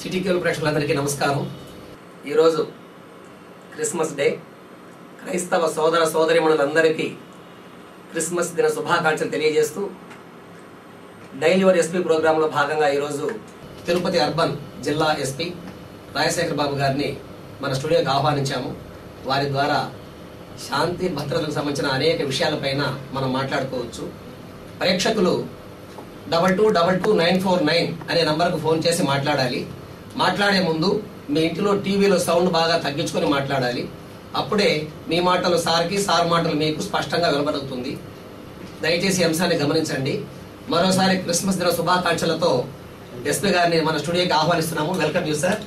City cable ప్రేక్షకులందరికీ నమస్కారం ఈరోజు క్రిస్మస్ డే క్రైస్తవ సోదర సోదరిమణులందరికీ క్రిస్మస్ దిన శుభాకాంక్షలు తెలియజేస్తూ డైలీ వర్ ఎస్పీ ప్రోగ్రాంలో భాగంగా ఈరోజు తిరుపతి అర్బన్ జిల్లా ఎస్పీ రాజశేఖర్ బాబు గారిని మన స్టూడియోకి ఆహ్వానించాము వారి ద్వారా శాంతి భద్రతలకు సంబంధించిన అనేక విషయాలపైన మనం మాట్లాడుకోవచ్చు ప్రేక్షకులు double two double two nine four nine అనే నంబర్కు ఫోన్ చేసి మాట్లాడాలి మాట్లాడే ముందు మీ ఇంటిలో టీవీలో సౌండ్ బాగా తగ్గించుకొని మాట్లాడాలి అప్పుడే మీ మాటలు సార్కి సార్ మాటలు మీకు స్పష్టంగా వినబడుతుంది దయచేసి ఈ అంశాన్ని గమనించండి మరోసారి క్రిస్మస్ దిన శుభాకాంక్షలతో ఎస్పీ గారిని మన స్టూడియోకి ఆహ్వానిస్తున్నాము welcome you sir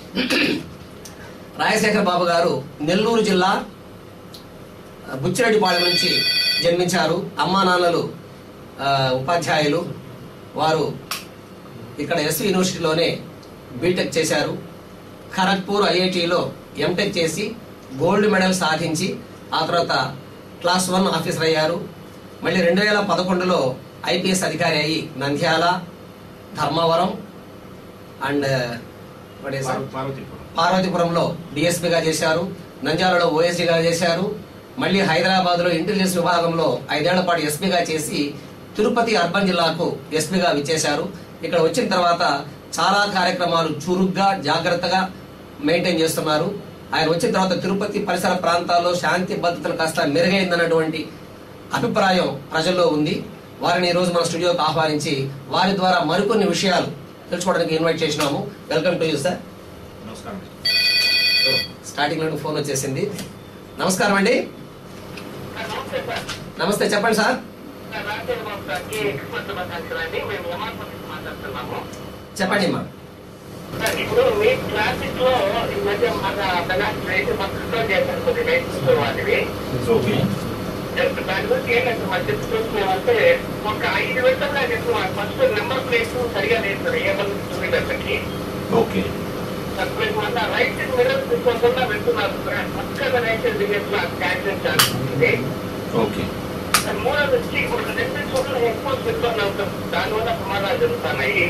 Rajasekhar Babu garu Nellore జిల్లా బుచ్చిరెడ్డిపాళెం నుంచి జన్మించారు అమ్మా నాన్నలు ఆ, ఉపాధ్యాయులు వారు ఇక్కడ ఎస్వి యూనివర్సిటీలోనే బీటెక్ చేశారు ఖరగ్పూర్ ఐఐటిలో ఎంటెక్ చేసి గోల్డ్ మెడల్ సాధించి ఆ తర్వాత క్లాస్ వన్ ఆఫీసర్ అయ్యారు మళ్ళీ రెండు వేల పదకొండులో ఐపీఎస్ అధికారి అయ్యి Nandyal Dharmavaram and what is it? Parvathipuram పార్వతీపురంలో డిఎస్పీగా చేశారు నంద్యాలలో ఓఎస్డీగా చేశారు మళ్ళీ హైదరాబాద్ లో ఇంటెలిజెన్స్ విభాగంలో ఐదేళ్ల పాటు ఎస్పీగా చేసి తిరుపతి అర్బన్ జిల్లాకు ఎస్పీగా విచ్చేశారు ఇక్కడ వచ్చిన తర్వాత చాలా కార్యక్రమాలు చురుగ్గా జాగ్రత్తగా మెయింటైన్ చేస్తున్నారు ఆయన వచ్చిన తర్వాత తిరుపతి పరిసర ప్రాంతాల్లో శాంతి భద్రతలు కాస్త మెరుగైందన్నటువంటి అభిప్రాయం ప్రజల్లో ఉంది వారిని ఈ రోజు మన స్టూడియోకి ఆహ్వానించి వారి ద్వారా మరికొన్ని విషయాలు తెలుసుకోవడానికి ఇన్వైట్ చేసినాము వెల్కమ్ టు యూ సార్ నమస్కారం స్టార్టింగ్ లో ఫోన్ వచ్చేసింది నమస్కారం అండి నమస్తే సార్ నమస్తే చెప్పండి సార్ సార్ రాజశేఖర బాబు సార్కి క్రిస్మస్ శుభాకాంక్షలు అండి మేము యమార్పం నుంచి మాట్లాడుతున్నాము చెప్పండి మా సార్ ఇప్పుడు మీ ట్రాఫిక్ లో ఈ మధ్య మన పెనాల్టీ రేట్ మనం కంట్రోల్ చేశారు కొద్ది రైట్స్ వాటివి ఓకే జస్ట్ దాని గురించి ఏంటంటే మన చెప్పు చూసుకున్నామంటే ఒక ఐదు విడతల్లో చెప్తున్నాం ఫస్ట్ నెంబర్ ప్లేట్ సరిగా లేదు సార్ ఏ బండి చూడేటప్పటికి ఓకే ప్లస్ మన రైట్ మిర్రర్ తీసుకోకుండా వెళ్తున్నారు సార్ పక్కన రైట్ దిగేట్లా యాక్సిడెంట్ ఛాన్స్ ఉంది ఓకే మూడోది వచ్చి ఇప్పుడు రెండు చోట్ల ఎక్కువ ఇబ్బంది అవుతుంది దానివల్ల ప్రమాదాలు జరుగుతున్నాయి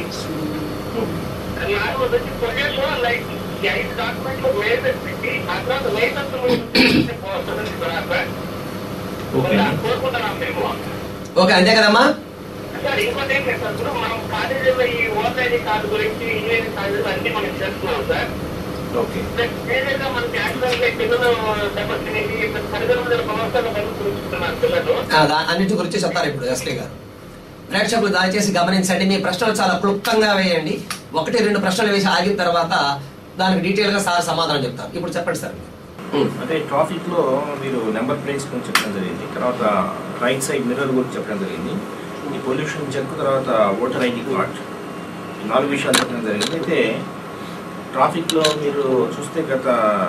నాలుగోది వచ్చి పొల్యూషన్ లైక్ ఈ ఐదు డాక్యుమెంట్లు మేజర్ పెట్టి ఆ తర్వాత లైసెన్స్ పోతుంది సార్ ఓకే కోరుకుంటున్నాం మేము ఓకే అంతే కదమ్మా సార్ ఇంకోటి ఏం లేదు సార్ ఇప్పుడు మనం కాలేజీలో ఈ ఓపెన్ కార్డు గురించి ఇంజనీరింగ్ కాలేజీలు అన్ని మనం చేస్తున్నాం సార్ ఓకే ఏదైనా మనకి యాక్సిడెంట్ పిల్లలు దెబ్బతినేది తల్లిదండ్రుల సమస్యలు కలుగుతున్నారు పిల్లలు ఆ, దా- అన్నిటి గురించి చెప్తారు ఇప్పుడు ఎస్పీ గారు ప్రేక్షకులు దయచేసి గమనించండి మీ ప్రశ్నలు చాలా క్లుప్తంగా వేయండి ఒకటి రెండు ప్రశ్నలు వేసి ఆగిన తర్వాత దానికి డీటెయిల్ గా సార్ సమాధానం చెప్తారు ఇప్పుడు చెప్పండి సార్ అంటే ట్రాఫిక్ లో మీరు నెంబర్ ప్లేట్స్ గురించి చెప్పడం జరిగింది తర్వాత రైట్ సైడ్ మిర్రర్ గురించి చెప్పడం జరిగింది ఈ పొల్యూషన్ చెక్ తర్వాత ఓటర్ ఐడి కార్డ్ ఈ నాలుగు విషయాలు చెప్పడం జరిగింది అయితే ట్రాఫిక్ లో మీరు చూస్తే గత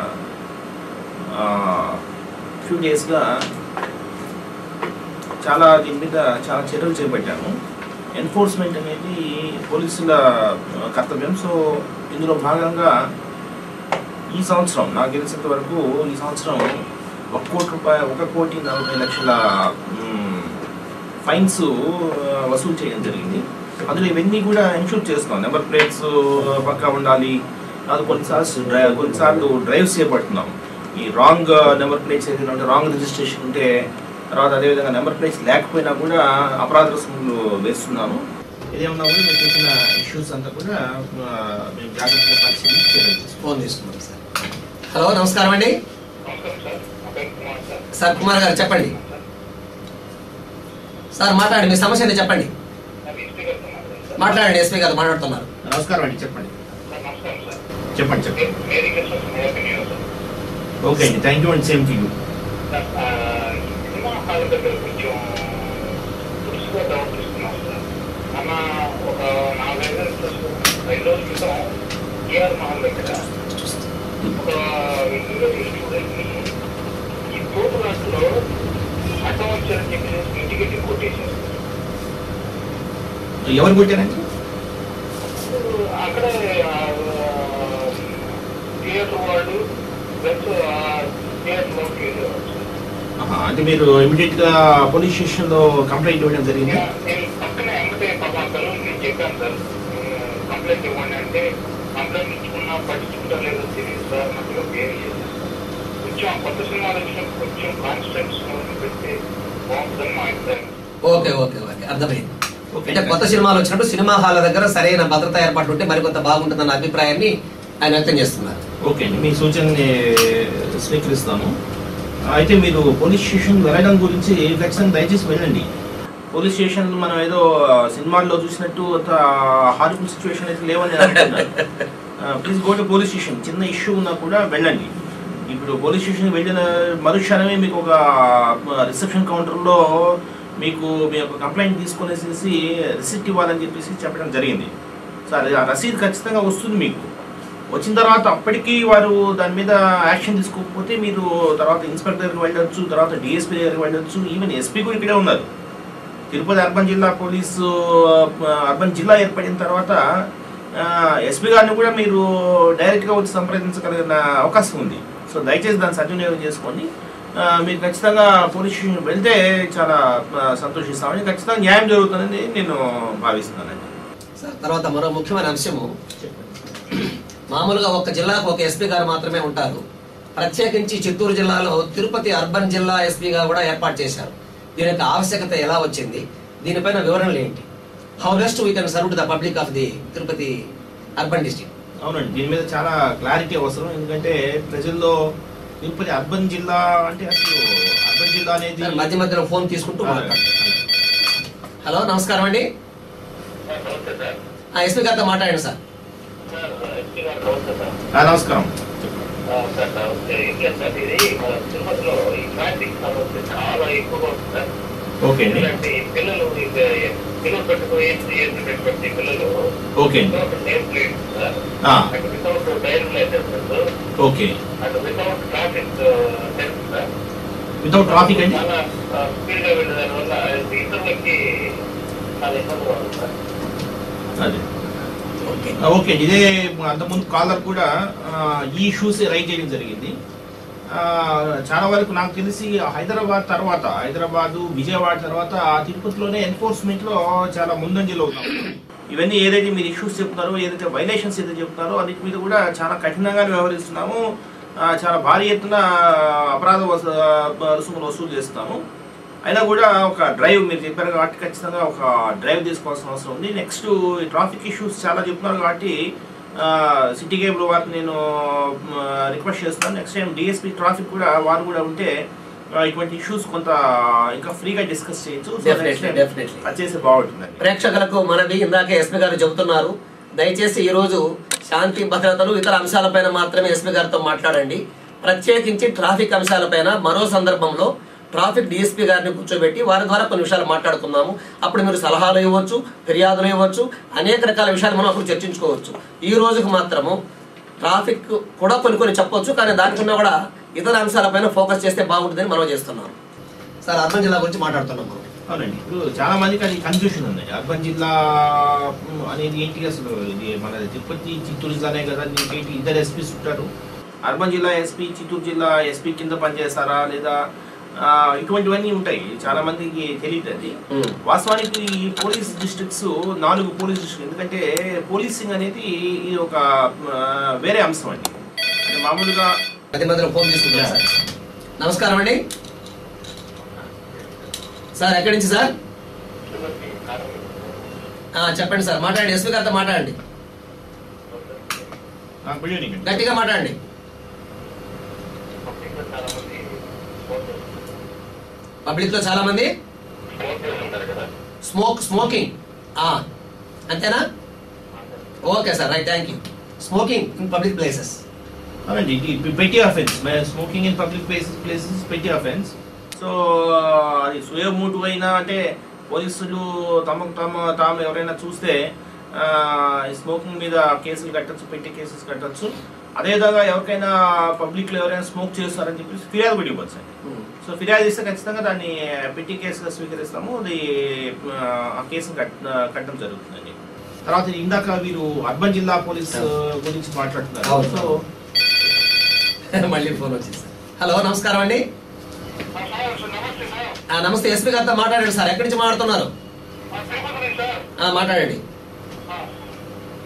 ఫ్యూ డేస్గా చాలా దీని మీద చాలా చర్యలు చేపట్టాము ఎన్ఫోర్స్మెంట్ అనేది పోలీసుల ఆ, కర్తవ్యం సో ఇందులో భాగంగా ఈ సంవత్సరం నాకు తెలిసినంత వరకు ఈ సంవత్సరం ఒక కోటి రూపాయ ఒక కోటి నలభై లక్షల మ్, ఫైన్స్ ఆ, వసూలు చేయడం జరిగింది అందులో ఇవన్నీ కూడా ఇన్షూర్ చేస్తున్నాం నెంబర్ ప్లేట్స్ పక్కా ఉండాలి అది కొన్నిసార్లు డ్రైవ్ కొన్నిసార్లు డ్రైవ్స్ చేపడుతున్నాం ఈ రాంగ్ నెంబర్ ప్లేట్స్ ఏదైనా ఉంటే రాంగ్ రిజిస్ట్రేషన్ ఉంటే తర్వాత అదేవిధంగా నెంబర్ ప్లేట్స్ లేకపోయినా కూడా అపరాధ రుసుములు వేస్తున్నాము ఇదేమన్నా కూడా మీరు చెప్పిన ఇష్యూస్ అంతా కూడా ఆ, మేము జాగ్రత్తగా పరిశీలించి చేయాలి ఫోన్ తీసుకున్నాం సార్ హలో నమస్కారం అండి నమస్కారం సార్ నా పేరు కుమార్ సార్ సార్ కుమార్ గారు చెప్పండి సార్ మాట్లాడండి మీ సమస్య ఏంటో చెప్పండి నాకు ఎస్పీ గారు మాట్లాడారు సార్ మాట్లాడండి ఎస్పీ గారు మాట్లాడుతున్నారు నమస్కారం అండి చెప్పండి సార్ నమస్కారం సార్ చెప్పండి చెప్పండి మే- merry Christmas happy new year sir okay అండి థ్యాంక్ యూ అండి సేమ్ టు యూ సార్ ఆ, ఈ సినిమా హాల్ దగ్గర కొంచెం పురుషుగా డౌట్ ఇస్తున్నాం సార్ అన్న ఒక నాలుగైదు రోజుల క్రితం, ఐదు రోజుల క్రితం ఏఆర్ మహల్ దగ్గర ఒక యూనివర్సిటీ స్టూడెంట్ని ఈ కోర్టు రాష్ట్రంలో అడ్డం వచ్చారని చెప్పి ఇంటికి కొట్టేశారు ఎవరు కొట్టారండి అక్కడ థియేటర్ వాళ్ళు ప్లస్ థియేటర్ లోకి వెళ్ళేవారు సార్. ఆహా, అంటే మీరు ఇమీడియట్ గా పోలీస్ స్టేషన్ లో కంప్లైంట్ ఇవ్వడం జరిగింది నేను పక్కనే వెంకటే పాప నేను చెప్పాను సార్ కంప్లైంట్ ఇవ్వండి అంటే కంప్లైంట్ ఇచ్చుకున్నా పట్టించుకుంటా లేదో తెలియదు సార్ నాకు ఒక ఏం లేదు కొంచెం ఆ కొత్త సినిమాలు వచ్చినప్పుడు కొంచెం కాన్స్టెంట్స్ పెడితే బాగుంటుందని మా అభిప్రాయం ఓకే ఓకే ఓకే అర్థమైంది ఓకే. అంటే కొత్త సినిమాలు వచ్చినప్పుడు సినిమా హాల్ దగ్గర సరైన భద్రతా ఏర్పాట్లు ఉంటే మరికొంత బాగుంటుందన్న అభిప్రాయాన్ని ఆయన వ్యక్తం చేస్తున్నారు ఓకే అండి మీ సూచనని స్వీకరిస్తాను అయితే మీరు పోలీస్ స్టేషన్ వెళ్ళడం గురించి ఖచ్చితంగా దయచేసి వెళ్ళండి పోలీస్ స్టేషన్ మనం ఏదో సినిమాల్లో చూసినట్టు అంత హారిబుల్ సిచ్యువేషన్ అయితే లేవని నేను అనుకుంటున్నాను please go to police station చిన్న ఇష్యూ ఉన్నా కూడా వెళ్ళండి ఇప్పుడు పోలీస్ స్టేషన్ వెళ్ళిన మరుక్షణమే మీకు ఒక రిసెప్షన్ కౌంటర్లో మీకు మీ యొక్క కంప్లైంట్ తీసుకొనేసేసి రిసిప్ట్ ఇవ్వాలని చెప్పేసి చెప్పడం జరిగింది సో అది ఆ రసీదు ఖచ్చితంగా వస్తుంది మీకు వచ్చిన తర్వాత అప్పటికి వారు దాని మీద యాక్షన్ తీసుకోకపోతే మీరు తర్వాత ఇన్స్పెక్టర్ దగ్గరికి వెళ్ళొచ్చు తర్వాత డిఎస్పీ దగ్గరికి వెళ్ళొచ్చు ఈవెన్ ఎస్పీ కూడా ఇక్కడే ఉన్నారు తిరుపతి అర్బన్ జిల్లా పోలీసు ఆ, అర్బన్ జిల్లా ఏర్పడిన తర్వాత ఎస్పీ గారిని కూడా మీరు డైరెక్ట్గా వచ్చి సంప్రదించగలిగిన అవకాశం ఉంది సో దయచేసి దాన్ని సద్వినియోగం చేసుకోండి ఆ, మీరు ఖచ్చితంగా పోలీస్ స్టేషన్ వెళ్తే చాలా ఆ, సంతోషిస్తామని ఖచ్చితంగా న్యాయం జరుగుతుందని నేను భావిస్తున్నానండి సార్ తర్వాత మరో ముఖ్యమైన అంశము మామూలుగా ఒక జిల్లాకు ఒక ఎస్పీ గారు మాత్రమే ఉంటారు ప్రత్యేకించి చిత్తూరు జిల్లాలో తిరుపతి అర్బన్ జిల్లా ఎస్పీగా కూడా ఏర్పాటు చేశారు దీని యొక్క ఆవశ్యకత ఎలా వచ్చింది దీనిపైన వివరణలు ఏంటి how best we can serve to the public of the Tirupati urban district అవునండి దీని మీద చాలా క్లారిటీ అవసరం ఎందుకంటే ప్రజల్లో తిరుపతి అర్బన్ జిల్లా అంటే అసలు అర్బన్ జిల్లా అనేది మధ్య మధ్యలో ఫోన్ తీసుకుంటూ అలాగే, మాట్లాడతారు అలాగే. హలో నమస్కారం అండి సార్ నమస్తే సార్ ఆ ఎస్పీ గారితో మాట్లాడండి సార్ సార్ ఎస్పీ గారు నమస్తే సార్ ఆ, నమస్కారం ఆ, సార్ నమస్తే ఏం లేదు సార్ ఇది మన తిరుపతిలో ఈ ట్రాఫిక్ సమస్య చాలా ఎక్కువగా ఉంది సార్ ఓకే అండి ఎందుకంటే ఈ పిల్లలు ఇక పిల్లలు పెట్టుకుని చేసినటువంటి పిల్లలు ఓకే అండి వితౌట్ నేమ్ ప్లేట్ సార్ ఆ, and without driving licence okay and without traffic sense sir without traffic అండి చాలా స్పీడ్ గా వెళ్ళడం వల్ల ఇతరులకి చాలా ఇబ్బందిగా ఉంది సార్ అదే ఓకే ఆ, ఓకే అండి ఇదే అంతకుముందు కాలర్ కూడా ఆ, ఈ ఇష్యూస్ రైట్ చేయడం జరిగింది ఆ, చాలా వరకు నాకు తెలిసి హైదరాబాద్ తర్వాత హైదరాబాదు విజయవాడ తర్వాత తిరుపతిలోనే ఎన్ఫోర్స్మెంట్ లో చాలా ముందంజలో ఉన్నాం ఇవన్నీ ఏదైతే మీరు ఇష్యూస్ చెప్తున్నారో ఏదైతే వైలేషన్స్ ఏదైతే చెప్తున్నారో అన్నిటి మీద కూడా చాలా కఠినంగా వ్యవహరిస్తున్నాము ఆ, చాలా భారీ ఎత్తున అపరాధ వసూ- రుసుములు వసూలు చేస్తున్నాము అయినా కూడా ఒక డ్రైవ్ మీరు చెప్పారు కాబట్టి ఖచ్చితంగా ఒక డ్రైవ్ తీసుకోవాల్సిన అవసరం ఉంది నెక్స్ట్ ట్రాఫిక్ ఇష్యూస్ చాలా చెప్తున్నారు కాబట్టి ఆ, సిటీ కేబుల్ వారికి నేను రిక్వెస్ట్ చేస్తున్నాను నెక్స్ట్ టైం డిఎస్పీ ట్రాఫిక్ కూడా వారు కూడా ఉంటే ఆ, ఇటువంటి ఇష్యూస్ కొంత ఇంకా ఫ్రీగా డిస్కస్ చేయొచ్చు So, next Definitely, time definitely. అది చేస్తే బాగుంటుందండి ప్రేక్షకులకు మనవి ఇందాకే ఎస్పీ గారు చెబుతున్నారు దయచేసి ఈ రోజు శాంతి భద్రతలు ఇతర అంశాలపైన మాత్రమే ఎస్పీ గారితో మాట్లాడండి ప్రత్యేకించి ట్రాఫిక్ అంశాలపైన మరో సందర్భంలో ట్రాఫిక్ డిఎస్పీ గారిని కూర్చోబెట్టి వారి ద్వారా కొన్ని విషయాలు మాట్లాడుకుందాము అప్పుడు మీరు సలహాలు ఇవ్వచ్చు ఫిర్యాదులు ఇవ్వచ్చు అనేక రకాల విషయాలు మనం అప్పుడు చర్చించుకోవచ్చు ఈ రోజుకు మాత్రము ట్రాఫిక్ కూడా కొన్ని కొన్ని చెప్పొచ్చు కానీ దానికన్నా కూడా ఇతర అంశాలపైన ఫోకస్ చేస్తే బాగుంటుందని మనం చేస్తున్నాం సార్ అర్బన్ జిల్లా గురించి మాట్లాడుతున్నాం మనం అవునండి ఇప్పుడు చాలా మందికి అది కన్ఫ్యూషన్ ఉంది అర్బన్ జిల్లా మ్, అనేది ఏంటి అసలు ఇది మన తిరుపతి చిత్తూరు జిల్లానే కదా దీనికి ఏంటి ఇద్దరు ఎస్పీస్ ఉంటారు అర్బన్ జిల్లా ఎస్పీ చిత్తూరు జిల్లా ఎస్పీ కింద పనిచేస్తారా లేదా ఆ, ఇటువంటివన్నీ ఉంటాయి చాలా మందికి తెలియదు అది ఉమ్. వాస్తవానికి ఈ పోలీస్ డిస్ట్రిక్ట్స్ నాలుగు పోలీస్ డిస్ట్రిక్ట్ ఎందుకంటే పోలీసింగ్ అనేది ఇది ఒక ఆ, వేరే అంశం అండి అంటే మామూలుగా పది మందిలో ఫోన్ తీసుకుంటాం సార్ నమస్కారం అండి సార్ ఎక్కడి నుంచి సార్ తిరుపతి కారణం ఆ, చెప్పండి సార్ మాట్లాడండి ఎస్పీ గారితో మాట్లాడండి గుడ్ ఈవినింగ్ అండి గట్టిగా మాట్లాడండి పబ్లిక్లో చాలా మంది ఫోన్ చేస్తారు. పబ్లిక్ లో చాలా మంది ఫోన్ చేస్తుంటారు కదా స్మోక్ స్మోకింగ్ ఆ, అంతేనా okay sir right thank you smoking in public places అవునండి ఇది పెట్టి offence smoking in public places places పెట్టి అఫెన్స్ సో అది సుయమూటు అయినా అంటే పోలీసులు తమకు తమ తాము ఎవరైనా చూస్తే ఆ, ఈ స్మోకింగ్ మీద కేసులు కట్టచ్చు పెట్టి కేసెస్ కట్టచ్చు అదేవిధంగా ఎవరికైనా పబ్లిక్లో ఎవరైనా స్మోక్ చేస్తారని చెప్పేసి ఫిర్యాదు కూడా ఇవ్వచ్చు అండి సో ఫిర్యాదు ఇస్తే ఖచ్చితంగా దాన్ని పెట్టి కేసుగా స్వీకరిస్తాము అది ఆ, ఆ కేసును కట్ కట్టడం జరుగుతుందండి తర్వాత ఇందాక వీరు అర్బన్ జిల్లా పోలీస్ గురించి మాట్లాడుతున్నారు అవును. సో మళ్ళీ ఫోన్ వచ్చింది సార్ హలో నమస్కారం అండి ఆ, సార్ సార్ నమస్తే సార్ ఆ, నమస్తే ఎస్పీ గారితో మాట్లాడండి సార్ ఎక్కడి నుంచి మాట్లాడుతున్నారు ఆ, తిరుపతి నుంచి సార్ ఆ, మాట్లాడండి ఆ, ఆ,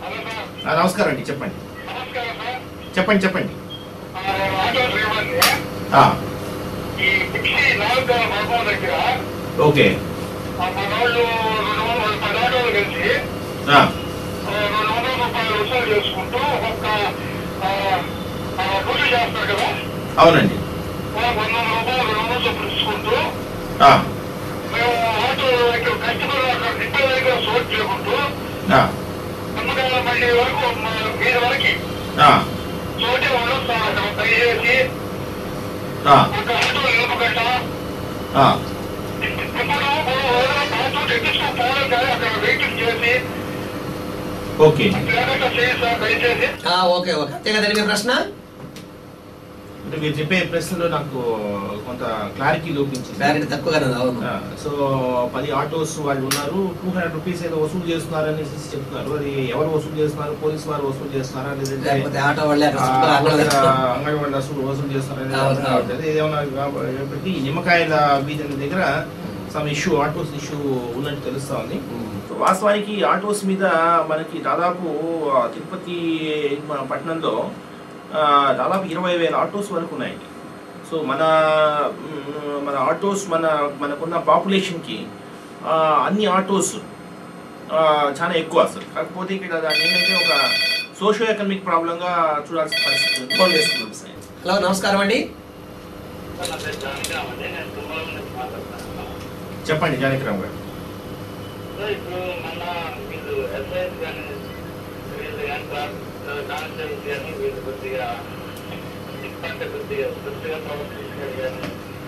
హలో సార్ ఆ, నమస్కారం అండి చెప్పండి నమస్కారం సార్ చెప్పండి చెప్పండి ఆ, నేను ఆటో డ్రైవర్ని ఆ, ఈ పిక్షి నాలుగు భాగం దగ్గర ఓకే ఆ మనోళ్ళు రెండు వందల పది ఆటోలు కలిసి ఆ, ఆ, రెండు వందల రూపాయలు వసూలు చేసుకుంటూ ఒక్కొక్క ఆ, ఆ, డ్యూటీ చేస్తారు కదా అవునండి ఆ, వంద రూపాయలు రెండు వందలు చొప్పున తీసుకుంటూ ఆ, మేము ఆటో ఇక్కడ కస్టమర్ అక్కడ డిపో దగ్గర సోట్ చేయకుంటూ ఆ, నిమ్మకాయల మండి వరకు మా వీధి వరకు ఆ, చోటే ఉండదు సార్ అక్కడ దయచేసి ఆ, ఒక ఆటో నిలపగట్ట ఆ. ఇప్పుడు ఆటో ఎక్కించుకో పోవడం కానీ అక్కడ వెయిటింగ్ చేసి ఓకే లేకుండా చేసి సార్ దయచేసి ఆ, ఓకే ఓకే అంతే కదండి మీ ప్రశ్న అంటే మీరు చెప్పే ప్రశ్నలో నాకు కొంత క్లారిటీ లోపించింది క్లారిటీ తక్కువగా ఉంది, అవును ఆ, సో పది ఆటోస్ వాళ్ళు ఉన్నారు టూ హండ్రెడ్ రూపీస్ ఏదో వసూలు చేస్తున్నారు అనేసి చెప్తున్నారు అది ఎవరు వసూలు చేస్తున్నారు పోలీసు వారు వసూలు చేస్తున్నారా లేదంటే లేకపోతే ఆటో వాళ్ళే అక్కడ ఆ, చుట్టూ అక్కడ అక్కడ అంగడి వాళ్ళు వసూలు వసూలు చేస్తున్నారా అనేది అవును, అర్థం అవును. కావట్లేదు. ఏదేమన్నా కాబట్టి ఈ నిమ్మకాయల బీజం దగ్గర సమ్ ఇష్యూ ఆటోస్ ఇష్యూ ఉన్నట్టు తెలుస్తా ఉంది సో వాస్తవానికి ఆటోస్ మీద మనకి దాదాపు ఆ, తిరుపతి మన పట్టణంలో ఆ, దాదాపు ఇరవై వేల ఆటోస్ వరకు ఉన్నాయండి సో మన మ్, మన ఆటోస్ మన మనకున్న పాపులేషన్కి ఆ, అన్ని ఆటోస్ ఆ, చాలా ఎక్కువ అసలు కాకపోతే ఇక్కడ దాన్ని ఏంటంటే ఒక సోషియో ఎకనామిక్ ప్రాబ్లంగా చూడాల్సిన పరిస్థితి ఉంది. ఫోన్ చేసుకున్నాం సార్ హలో నమస్కారం అండి సార్ నా పేరు జానకిరామ్ అండి నేను తుమ్మల నుంచి మాట్లాడుతున్నాను చెప్పండి జానకిరామ్ గారు సార్ ఇప్పుడు మన వీళ్ళు ఎస్ఐస్ కానీ వీళ్ళు కానీ కానిస్టేబుల్స్ కానీ వీళ్ళు కొద్దిగా అంటే కొద్దిగా స్ట్రిక్ట్గా ప్రవర్తించారు కానీ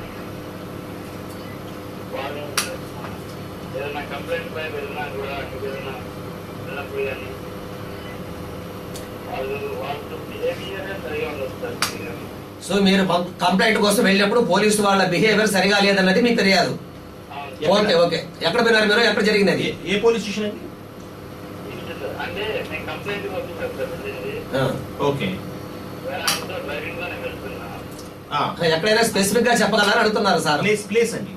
వాళ్ళు ఏదైనా కంప్లైంట్ పై వెళ్ళినా కూడా ఏదైనా వెళ్ళినప్పుడు కానీ వాళ్ళు వాళ్ళతో బిహేవియరే సరిగా ఉండదు సార్ సో మీరు పం- కంప్లైంట్ కోసం వెళ్ళినప్పుడు పోలీసు వాళ్ళ బిహేవియర్ సరిగా లేదన్నది మీకు తెలియదు ఓకే ఓకే ఎక్కడ పోయినారు మీరు ఎక్కడ జరిగింది అది ఏ- ఏ పోలీస్ స్టేషన్ అండి అంటే నేను కంప్లైంట్ కోసం సార్ వెళ్ళింది ఆ. ఓకే వేరే ఆయనతో డ్రైవింగ్ లోనే వెళ్తున్నా ఆ, ఎక్కడైనా స్పెసిఫిక్ గా చెప్పగలరా అడుగుతున్నారు సార్ ప్లేస్ ప్లేస్ అండి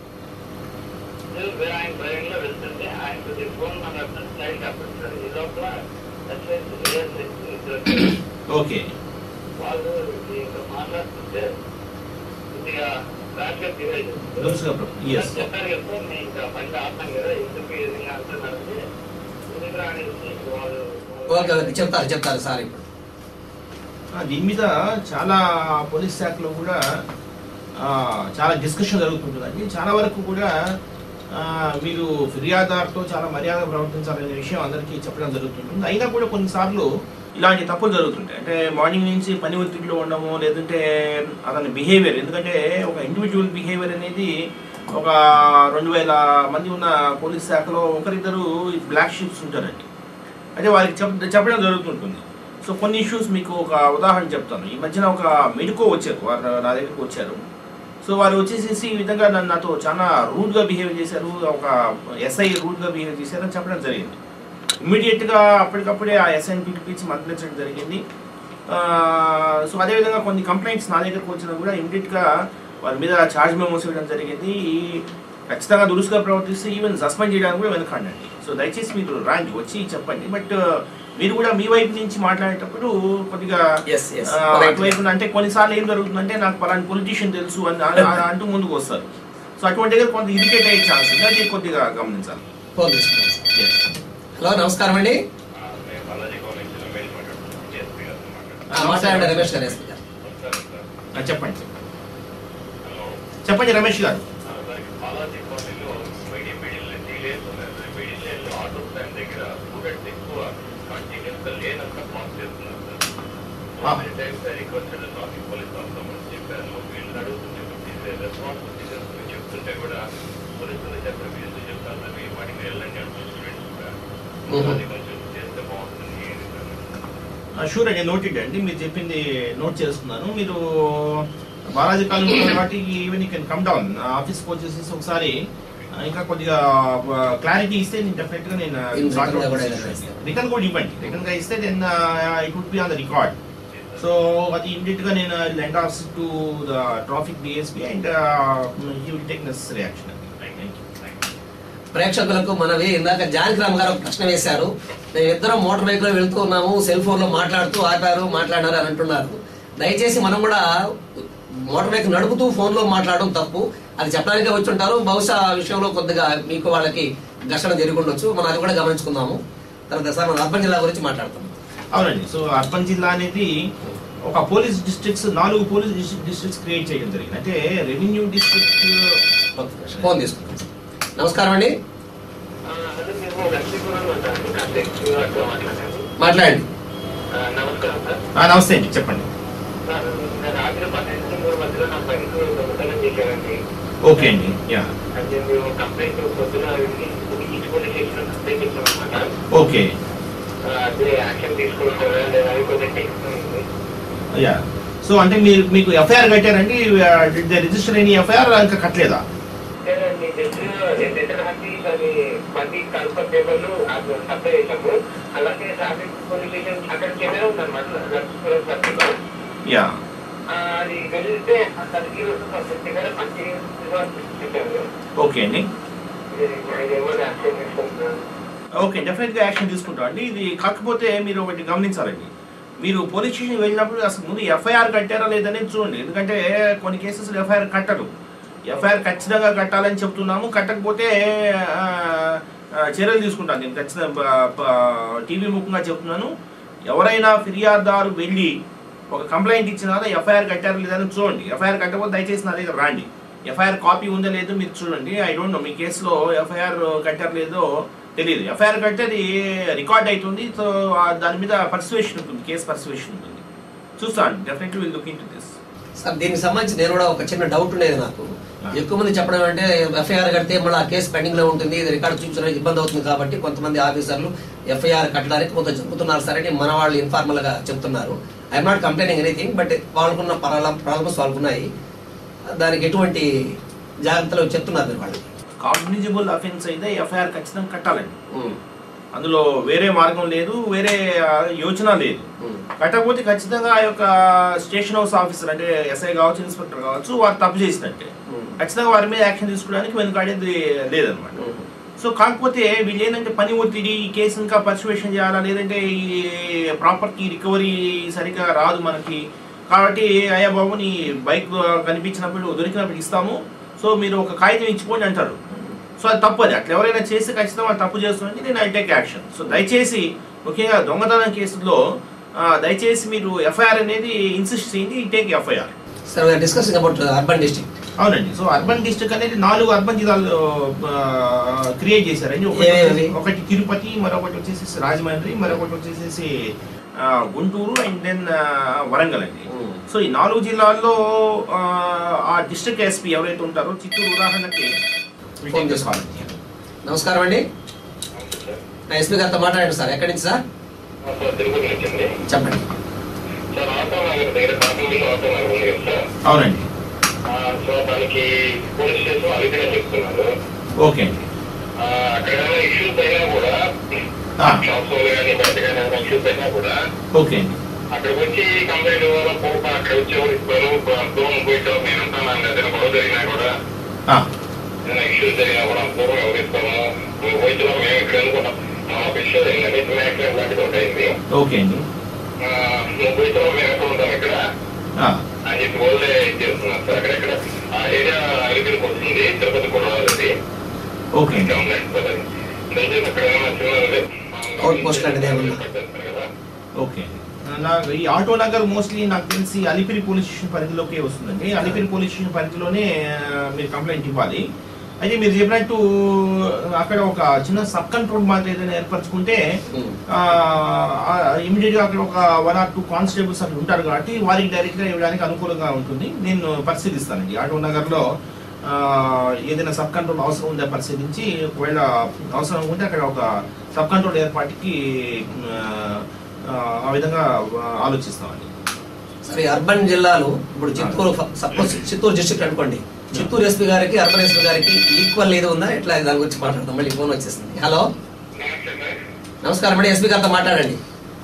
నేను వేరే ఆయన డ్రైవింగ్ లో వెళ్తుంటే ఆయన కొద్దిగా ఫోన్ మాట్లాడుతుంటే సైడ్ అప్పుడు సార్ ఈ లోపల ఎస్ఐస్ ఏఎస్ఐస్ ఓకే వాళ్ళు ఇంకా మాట్లాడుతుంటే కొద్దిగా ర్యాష్గా బిహేవ్ చేస్తారు దురుసుగా ఎస్ చెప్పారు కదా సార్ నేను ఇంకా బండి ఆపాను కదా ఎందుకు ఇది అంటున్నారంటే ఎందుకు రానిసి వాళ్ళు ఓకే ఓకే చెప్తారు చెప్తారు సార్ ఇప్పుడు ఆ, దీని మీద చాలా పోలీస్ శాఖలో కూడా ఆ, చాలా డిస్కషన్ జరుగుతుంటుందండి చాలా వరకు కూడా ఆ, మీరు ఫిర్యాదారుతో చాలా మర్యాద ప్రవర్తించాలనే విషయం అందరికీ చెప్పడం జరుగుతుంటుంది అయినా కూడా కొన్నిసార్లు ఇలాంటి తప్పులు జరుగుతుంటాయి అంటే మార్నింగ్ నుంచి పని ఒత్తిడిలో ఉండము లేదంటే అతని బిహేవియర్ ఎందుకంటే ఒక ఇండివిజువల్ బిహేవియర్ అనేది ఒక రెండు వేల మంది ఉన్న పోలీస్ శాఖలో ఒకరిద్దరు బ్లాక్ షీప్స్ ఉంటారండి అంటే వారికి చెప్ చెప్పడం జరుగుతుంటుంది సో కొన్ని ఇష్యూస్ మీకు ఒక ఉదాహరణ చెప్తాను ఈ మధ్యన ఒక మెడికో వచ్చారు వారు నా దగ్గరకు వచ్చారు సో వారు వచ్చేసేసి ఈ విధంగా నన్ను నాతో చాలా రూడ్గా బిహేవ్ చేశారు ఒక ఎస్ఐ రూడ్గా బిహేవ్ చేశారు అని చెప్పడం జరిగింది ఇమ్మీడియట్గా అప్పటికప్పుడే ఆ ఎస్ఐని పిలిపించి మందలించడం జరిగింది ఆ, సో అదేవిధంగా కొన్ని కంప్లైంట్స్ నా దగ్గరకు వచ్చినా కూడా ఇమ్మీడియట్గా వారి మీద ఛార్జ్ మెమోస్ ఇవ్వడం జరిగింది ఖచ్చితంగా దురుసుగా ప్రవర్తిస్తే ఈవెన్ సస్పెండ్ చేయడానికి కూడా వెనకండి సో దయచేసి మీరు రాండి వచ్చి చెప్పండి బట్ మీరు కూడా మీ వైపు నుంచి మాట్లాడేటప్పుడు కొద్దిగా Yes, yes. ఆ, Right. అటువైపు అంటే కొన్నిసార్లు ఏం జరుగుతుందంటే నాకు పలాని పొలిటీషియన్ తెలుసు అని అని- అని అంటూ ముందుకు వస్తారు సో అటువంటి దగ్గర కొంత ఇరిటేట్ అయ్యే ఛాన్స్ ఉంది అది కొద్దిగా గమనించాలి ఫోన్ తీసుకున్నాం సార్. Yes. హలో నమస్కారం అండి నేను బాలాజీ కాలేజ్ లో మెయిల్ మాట్లాడుతున్నాను డిఎస్పీ గారితో మాట్లాడుతున్నాను ఆ, మాట్లాడండి రమేష్ గారు ఎస్పీ గారు నమస్కారం సార్ ఆ, చెప్పండి హలో చెప్పండి రమేష్ గారు సార్ బాలాజీ కాలేజ్లో మీడియం మీడియం డీలేస్ ఉన్నాయి sir medium lane auto stand దగ్గర స్టూడెంట్స్ ఎక్కువ కంటిన్యూస్గా లేన్ అంతా బ్లాక్ చేస్తున్నారు Ah. Sir times requested traffic police officer చెప్పాను వీళ్ళు అడుగుతుంటే రెస్పాన్స్ టీచర్స్ చెప్తుంటే కూడా పోలీసులు చెప్పారు మీరు ఎందుకు చెప్తారు సార్ మీ వాటికి వెళ్ళండి అంటారు స్టూడెంట్స్ కూడా Mhm. అది కొంచెం చేస్తే బాగుంటుంది ఏంటి సార్ షూర్ అండి నోటెడ్ అండి మీరు చెప్పింది నోట్ చేస్తున్నాను మీరు బాలాజీ కాలేజ్ కాబట్టి even you can come down ఆఫీస్కి వచ్చేసి ఒకసారి ఆ, ఇంకా కొద్దిగా క్లారిటీ ఇస్తే నేను డెఫినెట్ గా నేను In written గా కూడా ఏదైనా ఇస్తే. రిటర్న్ కూడా ఇవ్వండి రిటర్న్ గా ఇస్తే then it would be on the record so అది ఇమీడియట్ గా నేను lend off to the traffic DSP and he will take necessary action thank you thank you ప్రేక్షకులకు మనవి ఇందాక జానకిరామ్ గారు ఒక ప్రశ్న వేశారు మేము ఇద్దరం మోటార్ బైక్ లో వెళ్తూ ఉన్నాము సెల్ ఫోన్ లో మాట్లాడుతూ ఆపారు మాట్లాడారు అని అంటున్నారు దయచేసి మనం కూడా మోటార్ బైక్ నడుపుతూ ఫోన్ లో మాట్లాడడం తప్పు అది చెప్పడానికే వచ్చి ఉంటారు బహుశా ఆ విషయంలో కొద్దిగా మీకు వాళ్ళకి ఘర్షణ జరిగి ఉండొచ్చు మనం అది కూడా గమనించుకుందాము తర్వాత సార్ మన అర్బన్ జిల్లా గురించి మాట్లాడతాం అవునండి సో అర్బన్ జిల్లా అనేది ఒక పోలీస్ డిస్ట్రిక్ట్స్ నాలుగు పోలీస్ డిస్ట్రిక్ట్స్ క్రియేట్ చేయడం జరిగింది అంటే రెవెన్యూ డిస్ట్రిక్ట్ ఫోన్ తీసుకుంటాం నమస్కారం అండి అదే మేము లక్ష్మీపురం ఉంటాను కాంటాక్ట్ అక్కడ మాట్లాడాను మాట్లాడండి నమస్కారం సార్ నమస్తే అండి చెప్పండి సార్ నేను రాత్రి పన్నెండు మూడు మధ్యలో నా బైక్ దొంగతనం చేశానండి ఓకే అండి యా అంటే మేము కంప్లైంట్ పొద్దున వెళ్ళి ఇచ్చుకునే చేసిన కంప్లైంట్ ఇచ్చామన్నమాట ఓకే అదే యాక్షన్ తీసుకుంటారా లేదా అది కొంచెం టెన్షన్ ఉంది యా సో అంటే మీరు మీకు ఎఫ్ఐఆర్ కట్టారండి రిజిస్టర్ అయిన ఎఫ్ఐఆర్ ఇంకా కట్టలేదా లేదండి జస్ట్ లెటర్ రాసి దాని బండి కల్ప పేపర్లు సప్లై చేశాము అలాగే ట్రాఫిక్ పోలీస్ స్టేషన్ అక్కడ కెమెరా ఉందన్నమాట లక్ష్మీపురం సర్కిల్లో యా ఆ, అది వెళ్తే ఆ సర్కిల్ దగ్గర మంచి చెప్పారు ఓకే అండి ఇదేమో యాక్షన్ తీసుకుంటున్నాను ఓకే డెఫినెట్గా యాక్షన్ తీసుకుంటాం అండి ఇది కాకపోతే మీరు ఒకటి గమనించాలండి మీరు పోలీస్ స్టేషన్ వెళ్ళినప్పుడు అసలు ముందు ఎఫ్ఐఆర్ కట్టారా లేదనేది చూడండి ఎందుకంటే కొన్ని కేసెస్ ఎఫ్ఐఆర్ కట్టరు ఎఫ్ఐఆర్ ఖచ్చితంగా కట్టాలని చెప్తున్నాము కట్టకపోతే ఆ, ఆ, చర్యలు తీసుకుంటాను నేను ఖచ్చితంగా టీవీ ముఖంగా చెప్తున్నాను ఎవరైనా ఫిర్యాదుదారు వెళ్ళి ఒక కంప్లైంట్ ఇచ్చిన ఎఫ్ఐఆర్ కట్టారా లేదని చూడండి ఎఫ్ఐఆర్ కట్టకపోతే దయచేసి నా దగ్గర రాండి ఎఫ్ఐఆర్ కాపీ ఉందో లేదో మీరు చూడండి ఐ డోంట్ నో మీ కేసులో ఎఫ్ఐఆర్ కట్టారు లేదో తెలియదు ఎఫ్ఐఆర్ కడితే అది రికార్డ్ అవుతుంది సో ఆ దాని మీద పర్సువేషన్ ఉంటుంది కేసు పర్సువేషన్ ఉంటుంది చూస్తాను definitely will look into this sir దీనికి సంబంధించి నేను కూడా ఒక చిన్న డౌట్ ఉండేది నాకు ఎక్కువ మంది చెప్పడం అంటే ఎఫ్ఐఆర్ కడితే మళ్ళీ ఆ కేసు పెండింగ్ లో ఉంటుంది ఇది రికార్డు చూపించడానికి ఇబ్బంది అవుతుంది కాబట్టి కొంతమంది ఆఫీసర్లు ఎఫ్ఐఆర్ కట్టడానికి కొంత చెబుతున్నారు సరే అని మన వాళ్ళు ఇన్ఫార్మల్ గా చెప్తున్నారు I'm not complaining anything but వాళ్ళకున్న ప్రాబ్లం ప్రాబ్లమ్స్ వాళ్ళకున్నాయి దానికి ఎటువంటి జాగ్రత్తలు చెప్తున్నారు మీరు వాళ్ళకి కాగ్నిజిబుల్ అఫెన్స్ అయితే ఎఫ్ఐఆర్ ఖచ్చితంగా కట్టాలండి ఉమ్, అందులో వేరే మార్గం లేదు వేరే ఆ, యోచన లేదు ఉమ్, కట్టకపోతే ఖచ్చితంగా ఆ యొక్క స్టేషన్ హౌస్ ఆఫీసర్ అంటే ఎస్ఐ కావచ్చు ఇన్స్పెక్టర్ కావచ్చు వారు తప్పు చేసినట్టే ఉమ్, ఖచ్చితంగా వారి మీద యాక్షన్ తీసుకోవడానికి వెనుకాడేది లేదనమాట ఉమ్. సో కాకపోతే వీళ్ళు ఏంటంటే పని ఒత్తిడి ఈ కేసు ఇంకా పర్సువేషన్ చేయాలా లేదంటే ఈ ప్రాపర్టీ రికవరీ సరిగ్గా రాదు మనకి కాబట్టి అయ్యా బాబు నీ బైక్ కనిపించినప్పుడు దొరికినప్పుడు ఇస్తాము సో మీరు ఒక కాగితం ఇచ్చిపోండి అంటారు సో అది తప్పు అది అట్లా ఎవరైనా చేస్తే ఖచ్చితంగా వాళ్ళు తప్పు చేస్తుంటే నేను ఐ టేక్ యాక్షన్ సో దయచేసి ముఖ్యంగా దొంగతనం కేసులో ఆ, దయచేసి మీరు ఎఫ్ఐఆర్ అనేది ఇన్సిస్ట్ చేయండి take FIR sir we're discussing about urban district అవునండి సో అర్బన్ డిస్ట్రిక్ట్ అనేది నాలుగు అర్బన్ జిల్లాలు క్రియేట్ చేశారండి ఒకటి ఏవేవి? వచ్చేసి- ఒకటి తిరుపతి మరొకటి వచ్చేసి రాజమండ్రి మరొకటి వచ్చేసి ఆ, గుంటూరు అండ్ దెన్ వరంగల్ అండి సో ఈ నాలుగు జిల్లాల్లో ఆ, ఆ డిస్ట్రిక్ట్ ఎస్పీ ఎవరైతే ఉంటారో చిత్తూరు ఉదాహరణకి we'll take this call. నమస్కారం అండి అవును సార్ నా ఎస్పీ గారితో మాట్లాడండి సార్ ఎక్కడి నుంచి సార్ సార్ తిరుపతి నుంచి అండి చెప్పండి సార్ ఆటో నగర్ దగ్గర కాకినాడ ఆటో నగర్ ఉంది కదా సార్ అవునండి ఆ, సో దానికి పోలీస్ స్టేషన్ అడిగితే చెప్తున్నారు ఓకే అండి ఆ, అక్కడ ఏమైనా ఇష్యూస్ అయినా కూడా ఆ. షాప్స్ వాళ్ళు కానీ బయట కానీ ఏమైనా ఇష్యూస్ అయినా కూడా ఓకే అండి అక్కడికి వచ్చి కంప్లైంట్ ఇవ్వాలో పోక అక్కడ వచ్చి ఎవరు ఇస్తారు దూరం పోయితో మేము ఉంటాను ఏదైనా గొడవ జరిగినా కూడా ఆ, ఏదైనా ఇష్యూస్ జరిగినా కూడా దూరం ఎవరు ఇస్తాము మేము పోయితో మేము ఇక్కడ అనుకుంటాం మాకు ఇష్యూ అయిందండి చిన్న యాక్సిడెంట్ లాంటిది ఒకటి అయింది ఓకే అండి ఆ, నువ్వు పోయితో మేము ఎక్కడ ఉంటాం ఇక్కడ ఆ, అని చెప్పి వాళ్ళే చేస్తున్నారు సార్ అక్కడెక్కడ ఆ ఏరియా అలిపిరికి వస్తుంది తిరుపతి కూడా రాలేదు ఓకే అండి కంప్లైంట్ సార్ అది దయచేసి అక్కడ ఏమైనా చిన్నది అవుట్ పోస్ట్ లాంటిది ఏమన్నా? కదా ఓకే నాకు ఈ ఆటో నగర్ మోస్ట్లీ నాకు తెలిసి అలిపిరి పోలీస్ స్టేషన్ పరిధిలోకే వస్తుందండి అలిపిరి పోలీస్ స్టేషన్ పరిధిలోనే ఆ, మీరు కంప్లైంట్ ఇవ్వాలి అయితే మీరు చెప్పినట్టు అక్కడ ఒక చిన్న సబ్ కంట్రోల్ మాత్రం ఏదైనా ఏర్పరచుకుంటే ఉమ్, ఇమీడియట్ గా అక్కడ ఒక వన్ ఆర్ టూ కానిస్టేబుల్స్ అక్కడ ఉంటారు కాబట్టి వారికి డైరెక్ట్ గా ఇవ్వడానికి అనుకూలంగా ఉంటుంది నేను పరిశీలిస్తానండి ఆటో నగర్ లో ఆ, ఏదైనా సబ్ కంట్రోల్ అవసరం ఉందా పరిశీలించి ఒకవేళ అవసరం ఉంటే అక్కడ ఒక సబ్ కంట్రోల్ ఏర్పాటుకి ఆ, ఆ, ఆ విధంగా ఆలోచిస్తామండి సరే అర్బన్ జిల్లాలు ఇప్పుడు చిత్తూరు సపోజ్ చిత్తూరు డిస్ట్రిక్ట్ అనుకోండి చిత్తూరు ఎస్పీ గారికి అర్బన్ ఎస్పీ గారికి ఈక్వల్ ఏదో ఉందా ఎట్లా దాని గురించి మాట్లాడతాం మళ్ళీ ఫోన్ వచ్చేసింది హలో నమస్తే సార్ నమస్కారం మేడం ఎస్పీ గారితో మాట్లాడండి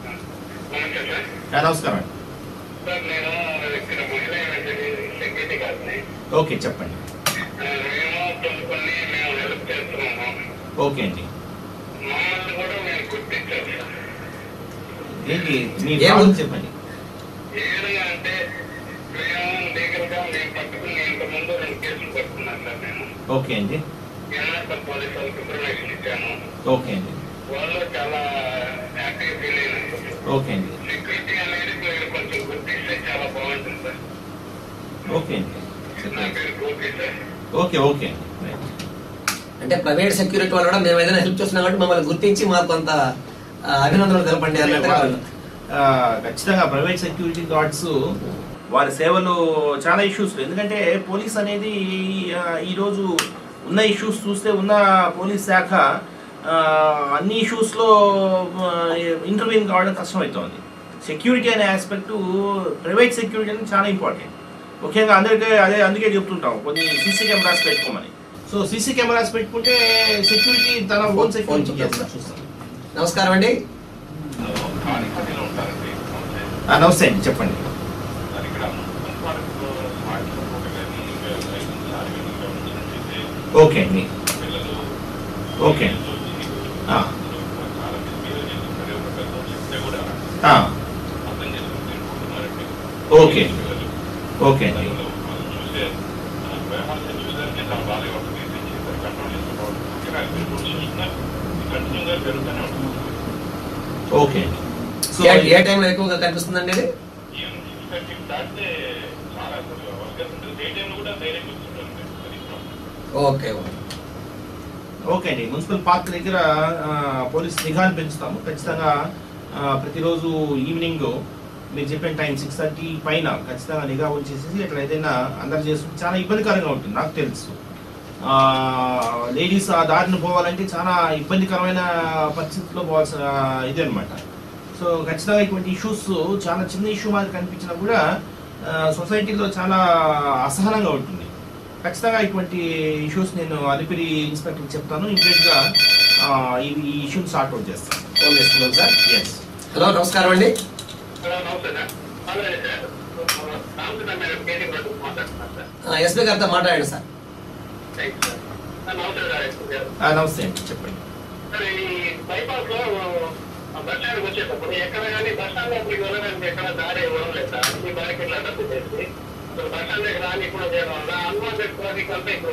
నమస్తే సార్ ఆ, నమస్కారం అండి సార్ నేను ఇక్కడ ముస్లిం సెక్యూరిటీ గారిని ఓకే చెప్పండి మేము కొన్ని కొన్ని మేము హెల్ప్ చేస్తున్నాము ఓకే అండి మమ్మల్ని కూడా మేము గుర్తించాం సార్ ఏంటి మీ ఏం ప్రాబ్లం గుర్తు- చెప్పండి ఏ విధంగా అంటే మేము లీగల్గా మేము పట్టుకుని ఇంత ముందు రెండు కేసులు పట్టుకున్నాం సార్ మేము ఓకే అండి ఎన్ఆర్ఎల్ పోలీసు వాళ్ళకి ఇన్ఫర్మేషన్ ఇచ్చాను ఓకే అండి వాళ్ళు చాలా హ్యాపీగా ఫీల్ అయినారు ఓకే అండి సెక్యూరిటీ అనేది మీరు కొంచెం గుర్తిస్తే చాలా బాగుంటుంది సార్ ఓకే అండి నా పేరు గోపి సార్ ఓకే ఓకే అండి రైట్. అంటే ప్రైవేట్ సెక్యూరిటీ వాళ్ళు కూడా మేము ఏదైనా హెల్ప్ చేస్తున్నాం కాబట్టి మమ్మల్ని గుర్తించి మాకు కొంత ఆ, అభినందనలు తెలపండి అన్నట్టుగా వాళ్ళు ఆ, ఖచ్చితంగా ప్రైవేట్ సెక్యూరిటీ గార్డ్స్ వారి సేవలు చాలా ఇష్యూస్ ఎందుకంటే పోలీస్ అనేది ఆ, ఈరోజు ఉన్న ఇష్యూస్ చూస్తే ఉన్న పోలీస్ శాఖ ఆ, అన్ని ఇష్యూస్లో ఇంటర్వ్యూన్ కావడం కష్టమవుతోంది సెక్యూరిటీ అనే ఆస్పెక్ట్ ప్రైవేట్ సెక్యూరిటీ అనేది చాలా ఇంపార్టెంట్ ముఖ్యంగా అందరికీ అదే అందుకే చెప్తుంటాం కొన్ని సీసీ కెమెరాస్ పెట్టుకోమని సో సీసీ కెమెరాస్ పెట్టుకుంటే సెక్యూరిటీ తన ఓన్ సెక్యూరిటీ Phone చేస్తారు చూస్తాం నమస్కారం అండి కాణిపల్లిలో ఉంటారండి ఆ, నమస్తే అండి చెప్పండి సార్ ఇక్కడ మున్సిపల్ పార్క్ స్మార్ట్ సపోర్ట్ కానీ ఇంకా లైసెన్స్ ఆర్మీ గమనించినట్లయితే ఓకే అండి పిల్లలు ఓకే ఆ, చాలా బిజీగా చేస్తున్నారు ఒక పెద్ద చెప్తే కూడా ఆ, అర్థం చేసుకుని తిరుగుతున్నారండి ఓకే ఓకే అండి వాళ్ళు చూసే వ్యవహారం చూసేదానికి చాలా బాగా ఉంటుంది కంట్రోల్ చేసుకోవడం ముఖ్యంగా మీరు చూస్తున్నా కంటిన్యూగా పెరుగుతూనే ఉంటుంది ఓకే అండి సో ఏ- ఏ టైంలో ఎక్కువగా కనిపిస్తుందండి ఇది ఈవెన్ సిక్స్ థర్టీ దాటితే చాలా అసలు వర్కర్స్ ఉంటుంది డే టైంలో కూడా ధైర్యం కూర్చుంటారు అది ప్రాబ్లం ఓకే ఓకే ఓకే అండి మున్సిపల్ పార్క్ దగ్గర ఆ, పోలీస్ నిఘాను పెంచుతాము ఖచ్చితంగా ఆ, ప్రతిరోజు ఈవినింగ్ మీరు చెప్పిన టైం సిక్స్ థర్టీ పైన ఖచ్చితంగా నిఘా ఉంచేసేసి అక్కడ ఏదైనా అందరు చేస్తుంటే చాలా ఇబ్బందికరంగా ఉంటుంది నాకు తెలుసు లేడీస్ ఆ దారిని పోవాలంటే చాలా ఇబ్బందికరమైన పరిస్థితుల్లో పోవాల్సిన ఇది అనమాట సో ఖచ్చితంగా ఇటువంటి ఇష్యూస్ చాలా చిన్న ఇష్యూ మాదిరి కనిపించినా కూడా ఆ, సొసైటీలో చాలా అసహనంగా ఉంటుంది ఖచ్చితంగా ఇటువంటి ఇష్యూస్ నేను అలిపిరి ఇన్స్పెక్టర్ చెప్తాను ఇమీడియట్ గా ఆ, ఈ ఈ ఇష్యూని సార్ట్ అవుట్ చేస్తాను ఫోన్ చేస్తున్నాం సార్ ఎస్ హలో నమస్కారం అండి హలో నమస్తే sir hello sir Ramakrishna madam కేటీ ప్రొడ్యూస్ మాట్లాడుతున్నాను సార్ ఆ, ఎస్పీ గారితో మాట్లాడండి సార్ థ్యాంక్ యూ సార్ నమస్తే సార్ ఎస్పీ గారు ఆ, నమస్తే అండి చెప్పండి సార్ ఈ బైపాస్ లో బస్ స్టాండ్కి వచ్చేటప్పుడు ఎక్కడ కానీ బస్ స్టాండ్ లోపలికి వెళ్ళడానికి ఎక్కడ దారి ఇవ్వడం లేదు సార్ అన్ని బ్యారికేడ్లు అడ్డం చేసి అసలు బస్ స్టాండ్ దగ్గర రాని కూడా చేయడం వల్ల అన్వాంటెడ్ ట్రాఫిక్ అంతా ఇప్పుడు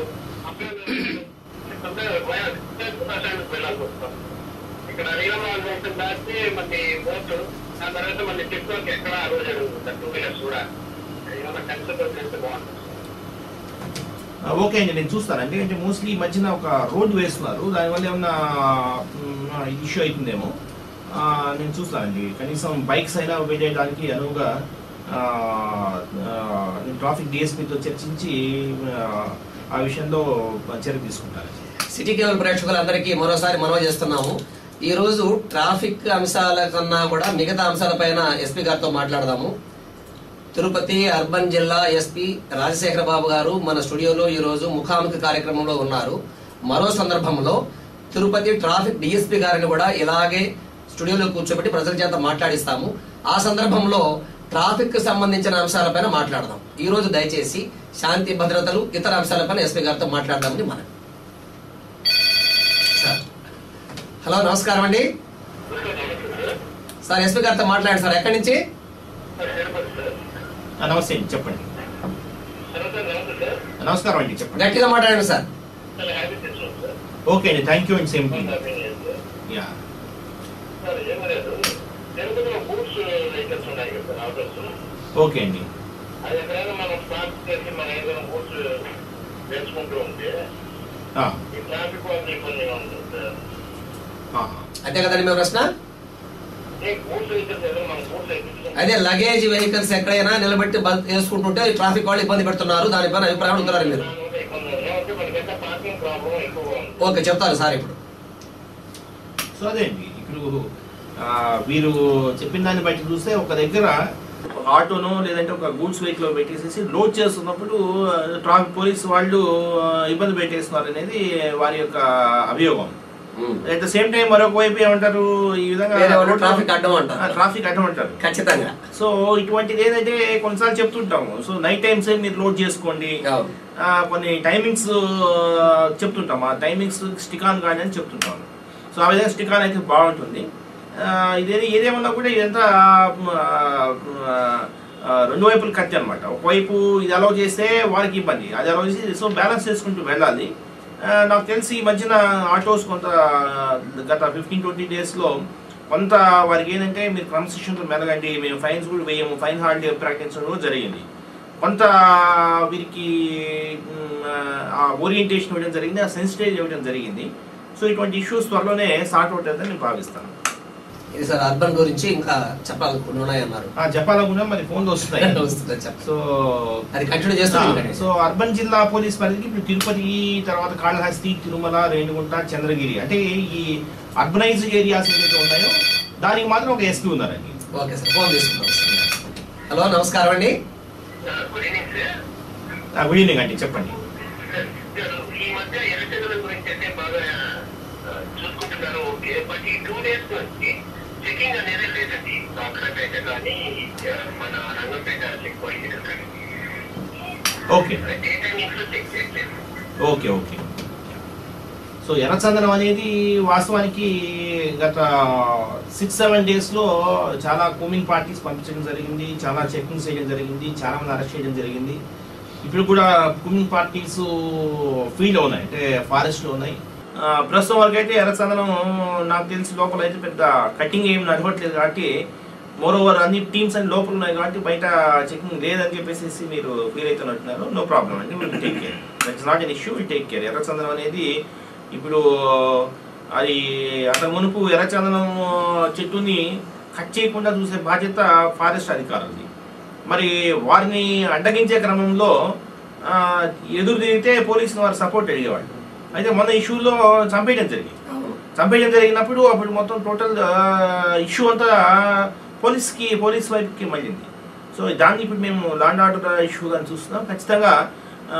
బస్ స్టాండ్కి వెళ్ళాల్సి వస్తాం ఇక్కడ రీలమాల్ జంక్షన్ దాటి మళ్ళీ బోర్డు దాని తర్వాత మళ్ళీ టిక్టాక్ ఎక్కడ అలవ్ జరుగుతుంది సార్ టూ వీలర్స్ కూడా ఏమైనా కన్సిడర్ చేస్తే బాగుంటుంది ఆ, ఓకే అండి నేను చూస్తాను ఎందుకంటే మోస్ట్లీ ఈ మధ్యన ఒక రోడ్డు వేస్తున్నారు దానివల్ల ఏమన్నా ఇష్యూ అవుతుందేమో ఆ, నేను చూస్తానండి కనీసం బైక్స్ అయినా వెళ్ళేయడానికి అనువుగా ఆ, ఆ, నేను ట్రాఫిక్ డిఎస్పీతో చర్చించి ఆ, ఆ విషయంలో చర్య తీసుకుంటాను సిటీ కేబుల్ ప్రేక్షకులందరికీ మరోసారి మనవి చేస్తున్నాము ఈ రోజు ట్రాఫిక్ అంశాల కన్నా కూడా మిగతా అంశాలపైన ఎస్పీ గారితో మాట్లాడదాము తిరుపతి అర్బన్ జిల్లా ఎస్పీ రాజశేఖర బాబు గారు మన స్టూడియోలో ఈ రోజు ముఖాముఖి కార్యక్రమంలో ఉన్నారు మరో సందర్భంలో తిరుపతి ట్రాఫిక్ డిఎస్పీ గారిని కూడా ఇలాగే స్టూడియోలో కూర్చోబెట్టి ప్రజల చేత మాట్లాడిస్తాము ఆ సందర్భంలో ట్రాఫిక్ కు సంబంధించిన అంశాలపైన మాట్లాడదాం ఈ రోజు దయచేసి శాంతి భద్రతలు ఇతర అంశాలపైన ఎస్పీ గారితో మాట్లాడదామని మనం సార్ హలో నమస్కారం అండి సార్ ఎస్పీ గారితో మాట్లాడండి సార్ ఎక్కడి నుంచి సార్ తిరుపతి సార్ ఆ, నమస్తే అండి చెప్పండి హలో సార్ నమస్తే సార్ నమస్కారం అండి చెప్పండి గట్టిగా మాట్లాడండి సార్ సార్ హ్యాపీ చేస్తున్నాం సార్ ఓకే అండి thank you and same to happy sir yeah sir ఏం లేదు తిరుపతిలో గూడ్స్ వెహికల్స్ ఉన్నాయి కదా సార్ ఆటోస్ ఓకే అండి అది ఎక్కడైనా మనం స్టార్ట్ చేసి మనం ఏదైనా గూడ్స్ వేసుకుంటూ ఉంటే ఆ, ఈ ట్రాఫిక్ వాళ్ళకి ఇబ్బందిగా ఉంటుంది సార్ ఆహా. అంతే కదండి మీ ప్రశ్న ఏ గూడ్స్ వెహికల్స్ ఏదైనా మనం గూడ్స్ వెహికల్స్ అదే లగేజ్ వెహికల్స్ ఎక్కడైనా నిలబెట్టి బ- వేసుకుంటుంటే ట్రాఫిక్ వాళ్ళు ఇబ్బంది పెడుతున్నారు దానిపైన అభిప్రాయం అడుగుతున్నారు మీరు దానివల్ల ఇబ్బంది ఏమంటే మనకి పార్కింగ్ ప్రాబ్లం ఎక్కువగా ఉంది ఓకే చెప్తారు సార్ ఇప్పుడు సో అదే అండి ఇప్పుడు ఆ, వీరు చెప్పిన దాన్ని బట్టి చూస్తే ఒక దగ్గర ఒక ఆటోను లేదంటే ఒక గూడ్స్ వెహికల్ పెట్టేసేసి లోడ్ చేస్తున్నప్పుడు ట్రాఫిక్ పోలీస్ వాళ్ళు ఆ, ఇబ్బంది పెట్టేస్తున్నారు అనేది వారి యొక్క అభియోగం um. At the same time మరొక వైపు ఏమంటారు ఈ విధంగా వేరే వాళ్ళు ట్రాఫిక్ అడ్డం అంటారు. ఆ, ట్రాఫిక్ అడ్డం అంటారు ఖచ్చితంగా సో ఇటువంటిది ఏంటంటే కొన్నిసార్లు చెప్తుంటాము సో నైట్ టైమ్స్ మీరు లోడ్ చేసుకోండి అవును ఆ, కొన్ని టైమింగ్స్ చెప్తుంటాం ఆ టైమింగ్స్ స్టిక్ ఆన్ కానీ అని చెప్తుంటాం సో ఆ విధంగా స్టిక్ ఆన్ అయితే బాగుంటుంది ఆ, ఇదే ఏదేమన్నా కూడా ఇదంతా ఆ, ఆ, రెండు వైపులు కత్తి అనమాట ఒకవైపు ఇది అలౌ చేస్తే వారికి ఇబ్బంది అది అలౌ చేసి సో బ్యాలెన్స్ చేసుకుంటూ వెళ్ళాలి ఆ, నాకు తెలిసి ఈ మధ్యన ఆటోస్ కొంత గత ఫిఫ్టీన్ ట్వంటీ డేస్లో కొంత వారికి ఏంటంటే మీరు క్రమశిక్షణతో మెలగండి మేము ఫైన్స్ కూడా వేయము ఫైన్ హాలిడే ప్రకటించడం కూడా జరిగింది కొంత వీరికి మ్, ఆ ఓరియంటేషన్ ఇవ్వడం జరిగింది ఆ సెన్సిటైజ్ ఇవ్వడం జరిగింది సో ఇటువంటి ఇష్యూస్ త్వరలోనే సార్ట్ అవుట్ అవుతుందని నేను భావిస్తాను ఇది సార్ అర్బన్ గురించి ఇంకా చెప్పాలి కొన్ని ఉన్నాయన్నారు ఆ, చెప్పాలనుకున్నా మరి ఫోన్లు వస్తున్నాయి వస్తుంది చెప్ప సో అది కంటిన్యూ చేస్తాను సో అర్బన్ జిల్లా పోలీస్ పరిధికి ఇప్పుడు తిరుపతి తర్వాత కాళహస్తి తిరుమల రేణిగుంట చంద్రగిరి అంటే ఈ అర్బనైజ్డ్ ఏరియాస్ ఏదైతే ఉన్నాయో దానికి మాత్రం ఒక ఎస్పీ ఉన్నారండి ఓకే సార్ ఫోన్ తీసుకుందాం సార్ హలో నమస్కారం అండి good evening sir good evening అండి చెప్పండి సార్ ఈ మధ్య ఎలక్ట్రికల్ గురించి అయితే బాగా ఆ, చూసుకుంటున్నారు ఓకే బట్ ఈ టూ డేస్ నుంచి చెకింగ్ అనేది లేదండి కాకరపేట కానీ ఆ, మన రంగంపేట చెక్ పాయింట్ దగ్గర కానీ ఓకే డే టైమింగ్స్ లో చెక్ చేయట్లేదు ఓకే ఓకే సో ఎర్రచందనం అనేది వాస్తవానికి గత సిక్స్ సెవెన్ డేస్లో చాలా కూమింగ్ పార్టీస్ పంపించడం జరిగింది చాలా చెకింగ్స్ చేయడం జరిగింది చాలా మంది అరెస్ట్ చేయడం జరిగింది ఇప్పుడు కూడా కూమింగ్ పార్టీస్ ఫీల్డ్ ఉన్నాయి అంటే ఫారెస్ట్లో ఉన్నాయి ఆ, ప్రస్తుతం వరకు అయితే ఎర్రచందనం నాకు తెలిసి లోపల అయితే పెద్ద కటింగ్ ఏం నడవట్లేదు కాబట్టి మోర్ ఓవర్ అన్ని టీమ్స్ అన్ని లోపల ఉన్నాయి కాబట్టి బయట చెకింగ్ లేదని చెప్పేసి మీరు ఫీల్ అవుతున్నట్టున్నారు నో ప్రాబ్లం అండి will take care that's not an issue will take care ఎర్రచందనం అనేది ఇప్పుడు అది అతని మునుపు ఎర్రచందనం చెట్టుని కట్ చేయకుండా చూసే బాధ్యత ఫారెస్ట్ అధికారులది మరి వారిని అడ్డగించే క్రమంలో ఆ, ఎదురు తిరిగితే పోలీసులు వారు సపోర్ట్ అడిగేవాళ్ళు అయితే మొన్న ఇష్యూలో చంపేయడం జరిగింది అవును చంపేయడం జరిగినప్పుడు అప్పుడు మొత్తం టోటల్ ఇష్యూ అంతా పోలీస్కి పోలీస్ వైపుకి మళ్ళింది సో దాన్ని ఇప్పుడు మేము లాండ్ ఆర్డర్ ఇష్యూగా చూస్తున్నాం ఖచ్చితంగా ఆ,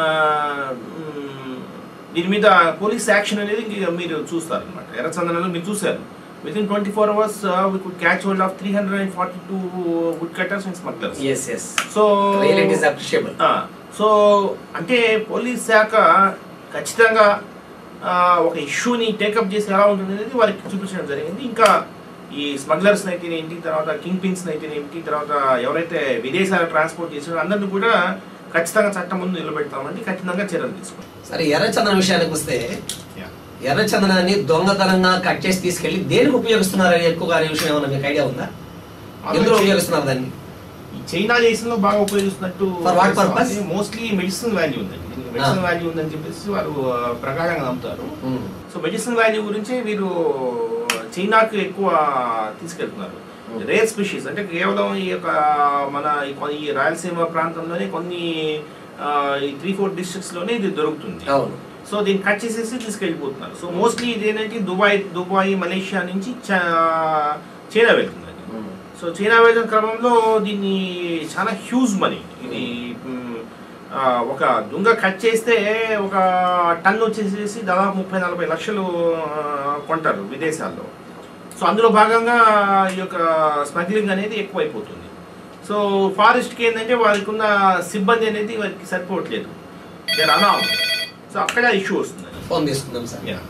మ్, దీని మీద పోలీస్ యాక్షన్ అనేది ఇంక మీరు చూస్తారు అనమాట ఎర్రచందనంలో మీరు చూశారు within twenty four hours we could catch hold of three hundred and forty two wood cutters and smugglers yes yes so real it is appreciable ఆ, సో అంటే పోలీస్ శాఖ ఖచ్చితంగా ఆ, ఒక ఇష్యూని టేకప్ చేసి ఎలా ఉంటుంది అనేది వారికి చూపించడం జరిగింది ఇంకా ఈ స్మగ్లర్స్ అయితేనేంటి తర్వాత కింగ్ పిన్స్ అయితేనేంటి తర్వాత ఎవరైతే విదేశాలకు ట్రాన్స్పోర్ట్ చేసారో అందరిని కూడా ఖచ్చితంగా చట్టం ముందు నిలబెడతామండి ఖచ్చితంగా చర్యలు తీసుకుంటాం సరే ఎర్రచందనం విషయానికి వస్తే ఎర్రచందనాన్ని దొంగతనంగా కట్ చేసి తీసుకెళ్లి దేనికి ఉపయోగిస్తున్నారు ఎక్కువగా అనే విషయం ఏమన్నా మీకు ఐడియా ఉందా ఎందులో ఉపయోగిస్తున్నారు దాన్ని ఈ చైనా దేశంలో బాగా ఉపయోగిస్తున్నట్టు For what purpose? Mostly medicine value ఉందండి మెడిసిన్ వాల్యూ ఉందని చెప్పేసి వారు ఆ, ప్రగాఢంగా నమ్ముతారు ఉమ్. సో మెడిసిన్ వాల్యూ గురించి వీరు చైనాకు ఎక్కువ తీసుకెళ్తున్నారు Hmm. రేర్ స్పీషీస్ అంటే కేవలం ఈ యొక్క మన ఈ కొ- ఈ రాయలసీమ ప్రాంతంలోనే కొన్ని ఆ, ఈ త్రీ ఫోర్ డిస్ట్రిక్ట్స్ లోనే ఇది దొరుకుతుంది అవును సో దీన్ని కట్ చేసేసి తీసుకెళ్ళిపోతున్నారు సో మోస్ట్లీ ఇది ఏంటంటే దుబాయ్ దుబాయ్ మలేషియా నుంచి చ- చైనా వెళ్తుంది ఉమ్. సో చైనా వెళ్ళిన క్రమంలో దీన్ని చాలా హ్యూజ్ మనీ ఇది మ్, ఆ, ఒక దుంగ కట్ చేస్తే ఒక టన్ వచ్చేసేసి దాదాపు ముప్పై నలభై లక్షలు ఆ, కొంటారు విదేశాల్లో సో అందులో భాగంగా ఈ యొక్క స్మగ్లింగ్ అనేది ఎక్కువైపోతుంది సో ఫారెస్ట్కి ఏంటంటే వారికి ఉన్న సిబ్బంది అనేది వారికి సరిపోవట్లేదు దేర్ అనామ్ సో అక్కడ ఇష్యూ వస్తుంది ఫోన్ తీసుకుందాం సార్ Yeah.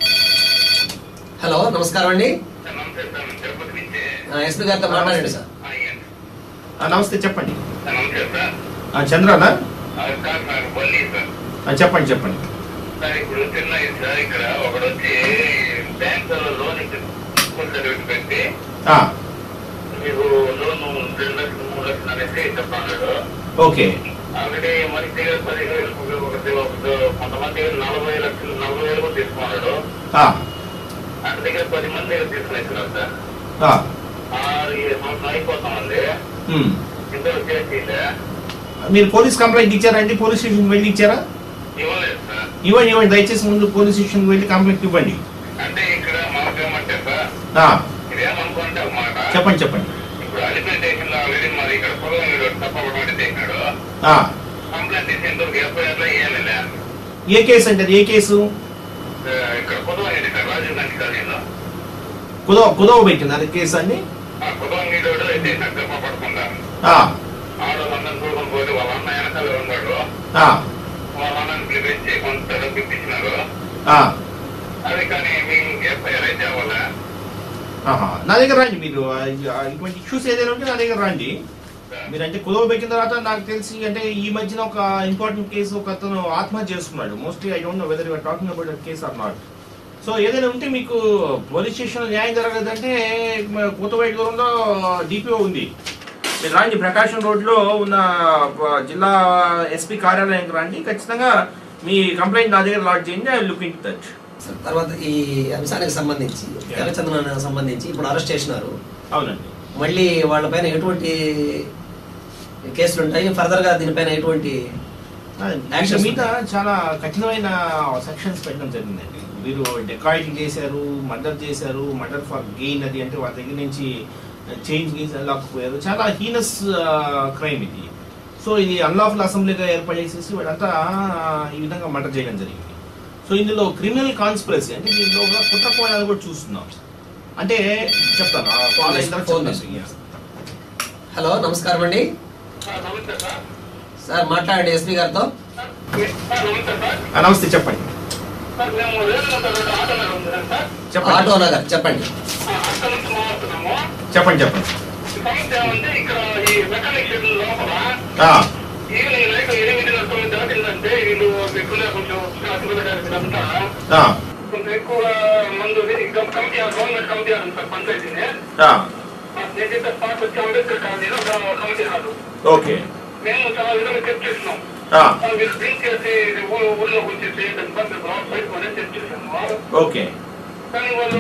హలో నమస్కారం అండి నమస్తే సార్ తిరుపతి నుంచి ఎస్పీ గారితో మాట్లాడండి సార్ అయ్యండి ఆ, నమస్తే చెప్పండి నమస్తే సార్ ఆ, చంద్రనా అది సార్ నాకు బల్లి సార్ ఆ, చెప్పండి చెప్పండి సార్ ఇప్పుడు తిన్నాయి సార్ ఇక్కడ ఒకడు వచ్చి బ్యాంక్ లోన్ తీసుకుంటారు పెట్టి ఆ, మీకు లోన్ రెండు లక్షలు మూడు లక్షలు అనేసి చెప్పన్నాడు ఓకే ఆల్రెడీ మరి దగ్గర పదిహేను వేలు ఒకటి ఒకటి కొంతమంది దగ్గర నలభై లక్షలు నలభై వేలు కూడా తీసుకున్నాడు ఆ, అటు దగ్గర పది మంది దగ్గర తీసుకునేస్తున్నారు సార్ ఆ, ఆరు ఏడు సంవత్సరం అయిపోతామండి ఉమ్. ఇద్దరు చేసి మీరు పోలీస్ కంప్లైంట్ ఇచ్చారండి పోలీస్ స్టేషన్ వెళ్ళి ఇచ్చారా ఇవ్వలేదు సార్ ఇవ్వండి ఇవ్వండి దయచేసి ముందు పోలీస్ స్టేషన్ వెళ్ళి కంప్లైంట్ ఇవ్వండి అంటే ఇక్కడ మనకేమంటే సార్ ఆ, ఇదేమనుకుంటే ఒక మాట చెప్పండి చెప్పండి ఇప్పుడు అలిపేట స్టేషన్ లో ఆల్రెడీ మరి ఇక్కడ పొలం తప్పకుండా చేసినాడు ఆ, కంప్లైంట్ చేసేందుకు ఎఫ్ఐఆర్ లో ఏమీ లేదు ఏ కేసు అంటే అది ఏ కేసు ఇక్కడ పొలం సార్ రాజీవ్ గాంధీ కాలనీలో కుదవ కుదవ పెట్టినారు కేసు అండి ఆ కుటుంబం నీళ్ళు అయితే సంకల్ప పడకుండా ఆ, ఆడవాళ్ళని చూడడం పోతే వాళ్ళ అన్న వెనకాల ఉన్నాడు ఆ, వాళ్ళ అన్నని పిలిపించి కొంత డబ్బు ఇప్పించినారు ఆ. అది కానీ మేము ఎఫ్ఐఆర్ అయితే అవ్వాలా ఆహా. నా దగ్గర రండి మీరు ఆ, ఆ, ఇటువంటి ఇష్యూస్ ఏదైనా ఉంటే నా దగ్గర రండి మీరు అంటే కుదవ పెట్టిన తర్వాత నాకు తెలిసి అంటే ఈ మధ్యన ఒక ఇంపార్టెంట్ కేసు ఒక అతను ఆత్మహత్య చేసుకున్నాడు mostly I don't know whether you are talking about case or not so ఏదైనా ఉంటే మీకు పోలీస్ స్టేషన్లో న్యాయం జరగదంటే కొత్తవైట్ దూరంలో డిపిఓ ఉంది మీరు రాండి ప్రకాశం రోడ్లో ఉన్న ఆ, జిల్లా ఎస్పీ కార్యాలయానికి రండి ఖచ్చితంగా మీ కంప్లైంట్ నా దగ్గర లాడ్ చేయండి I look in touch sir తర్వాత ఈ అంశానికి సంబంధించి ఎర్రచందనానికి సంబంధించి ఇప్పుడు అరెస్ట్ చేసినారు అవునండి మళ్ళీ వాళ్ళపైన ఎటువంటి కేసులు ఉంటాయి ఫర్దర్ గా దీనిపైన ఎటువంటి యాక్షన్ Actions మీద చాలా కఠినమైన సెక్షన్స్ పెట్టడం జరిగిందండి వీరు డెకాయిట్ చేశారు మర్డర్ చేశారు మర్డర్ ఫర్ గెయిన్ అది అంటే వాళ్ళ దగ్గర నుంచి చేంజ్ గీజ్ లాక్కుపోయారు చాలా హీనస్ క్రైమ్ ఇది సో ఇది అన్లాఫుల్ అసెంబ్లీగా ఏర్పడేసేసి వాళ్ళంతా ఈ విధంగా మర్డర్ చేయడం జరిగింది సో ఇందులో క్రిమినల్ కాన్స్పిరసీ అంటే దీంట్లో ఒక కుట్ర కోణాలు కూడా చూస్తున్నాం అంటే చెప్తాను ఆ కాల్ అయిన తర్వాత ఫోన్ చెప్తాను. Yeah. హలో నమస్కారం అండి సార్ నమస్తే సార్ సార్ మాట్లాడండి ఎస్పీ గారితో సార్ నమస్తే సార్ ఆ, నమస్తే చెప్పండి సార్ మేము రేణుగుంట రోడ్డు ఆటో నగర్ ఉంది కదా సార్ చెప్పండి ఆటో నగర్ చెప్పండి ఆ, అక్కడ నుంచి మాట్లాడుతున్నాము చెప్పండి చెప్పండి సమస్య ఏమంటే ఇక్కడ ఈ మెకానిక్ షెడ్ లోపల ఆ, ఈవినింగ్ నైట్ ఎనిమిదిన్నర తొమ్మిది దాటిందంటే వీళ్ళు ఎక్కువగా కొంచెం అతిపెట్టడానికి అంతా ఆ, కొంచెం ఎక్కువగా మందు కమిటీ గవర్నమెంట్ కమిటీ ఉంది సార్ పంచాయతీని ఆ, నేను చెప్పే స్పాట్ వచ్చి అంబేద్కర్ కాలనీలో ఒక కమిటీ హాలు ఓకే మేము చాలా విధంగా చెక్ చేసినాం ఆ, వాళ్ళు మీరు డ్రింక్ చేసి ఊ- ఊళ్ళోకి వచ్చేసి దాని గ్రౌండ్ సైడ్ కొని చెక్ చేసాము ఓకే కానీ వాళ్ళు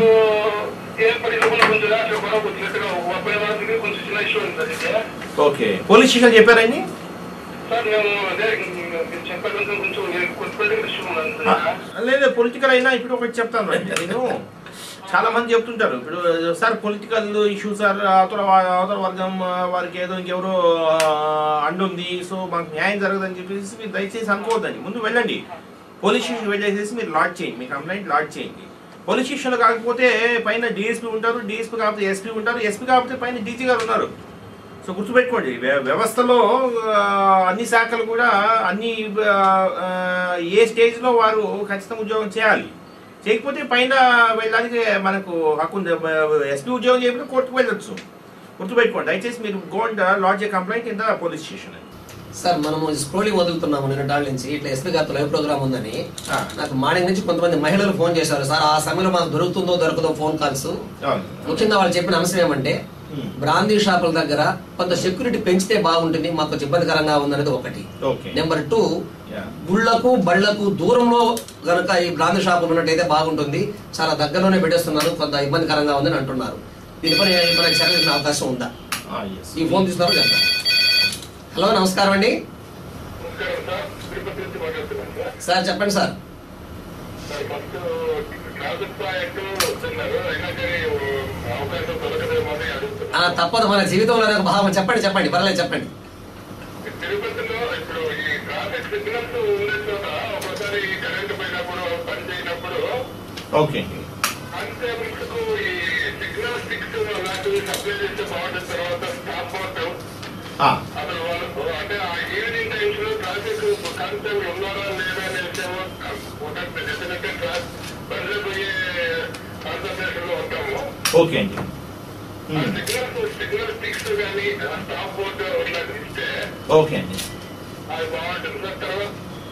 ఏం పరిస్థితుల్లో కొంచెం రాష్ట్ర గొడవ వచ్చినట్టుగా అబ్బాయి వాళ్ళకి కొంచెం చిన్న ఇష్యూ ఉంది సార్ ఇది ఓకే పోలీస్ స్టేషన్ చెప్పారండి సార్ మేము అదే మీరు చెప్పారు కొంచెం కొంచెం పొలిటికల్ ఇష్యూ ఉంది ఆ, లేదు పొలిటికల్ అయినా ఇప్పుడు ఒకటి చెప్తాను రండి నేను చాలా మంది చెప్తుంటారు ఇప్పుడు సార్ పొలిటికల్ ఇష్యూస్ సార్ అవతల వా- అవతల వర్గం ఆ, వారికి ఏదో ఇంకెవరో ఆ, అండుంది సో మాకు న్యాయం జరగదని చెప్పేసి మీరు దయచేసి అనుకోవద్దండి ముందు వెళ్ళండి పోలీస్ స్టేషన్ వెళ్ళేసేసి మీరు లాడ్ చేయండి మీ కంప్లైంట్ లాడ్ చేయండి పోలీస్ స్టేషన్లో కాకపోతే పైన డిఎస్పీ ఉంటారు డిఎస్పీ కాకపోతే ఎస్పీ ఉంటారు ఎస్పీ కాకపోతే పైన డీజీ గారు ఉన్నారు సో గుర్తుపెట్టుకోండి వ్య- వ్యవస్థలో ఆ, అన్ని శాఖలు కూడా అన్ని ఆ, ఆ, ఏ స్టేజ్లో వారు ఖచ్చితంగా ఉద్యోగం చేయాలి చేయకపోతే పైన వెళ్ళడానికి మనకు హక్కు ఉంది ఎస్పీ ఉద్యోగం చేయకపోతే కోర్టుకు వెళ్ళొచ్చు గుర్తుపెట్టుకోండి దయచేసి మీరు go and lodge a complaint in the police station sir మనము స్క్రోలింగ్ వదులుతున్నాము నిన్న డాల్ నుంచి ఇట్లా ఎస్పీ గారితో లైవ్ ప్రోగ్రామ్ ఉందని ఆ. నాకు మార్నింగ్ నుంచి కొంతమంది మహిళలు ఫోన్ చేశారు సార్ ఆ సమయంలో మాకు దొరుకుతుందో దొరకదో ఫోన్ కాల్స్ ముఖ్యంగా వాళ్ళు చెప్పిన అంశం ఏమంటే Hmm. బ్రాందీ షాపుల దగ్గర కొంత సెక్యూరిటీ పెంచితే బాగుంటుంది మాకు కొంచెం ఇబ్బందికరంగా ఉందనేది ఒకటి ఓకే నెంబర్ టూ గుళ్ళకు బళ్ళకు దూరంలో గనక ఈ బ్రాందీ షాపులు ఉన్నట్టయితే బాగుంటుంది చాలా దగ్గరలోనే పెట్టేస్తున్నారు కొంత ఇబ్బందికరంగా ఉందని అంటున్నారు దీనిపై మనకి చర్య తీసుకునే అవకాశం ఉందా ఈ ఫోన్ తీసుకున్నారు చెప్తా హలో నమస్కారం అండి నమస్కారం సార్ తిరుపతి నుంచి మాట్లాడుతున్నాను సార్ సార్ చెప్పండి sir sir first traffic point వస్తున్నారు అయినా కానీ అవకాశం దొరకదేమో అని ఆ, అడుగుతున్నాను తప్పదు మన జీవితంలో ఒక భాగం చెప్పండి చెప్పండి పర్లేదు చెప్పండి తిరుపతిలో ఇప్పుడు ఈ ట్రాఫిక్ సిగ్నల్స్ ఉండే చోట ఒకసారి కరెంట్ పోయినప్పుడు పని చేయనప్పుడు ఓకే కానిస్టేబుల్స్ కు ఈ సిగ్నల్ స్టిక్స్ లాంటివి సప్లై చేస్తే బాగుంటుంది తర్వాత స్టాప్ బోర్డు అసలు వాళ్ళు అంటే ఆ ఈవినింగ్ టైమ్స్ లో ట్రాఫిక్ కానిస్టేబుల్ ఉన్నారా లేదా అనే విషయం ఒకటి డెఫినెట్ గా బండ్లు పోయే కాన్సన్ట్రేషన్ లో ఉంటాము ఓకే అండి ఆ సిగ్నల్ సిగ్నల్ స్టిక్స్ కానీ స్టాప్ బోర్డు ఇట్లాంటివి ఇస్తే ఓకే అండి అది బాగుంటుంది సార్ తర్వాత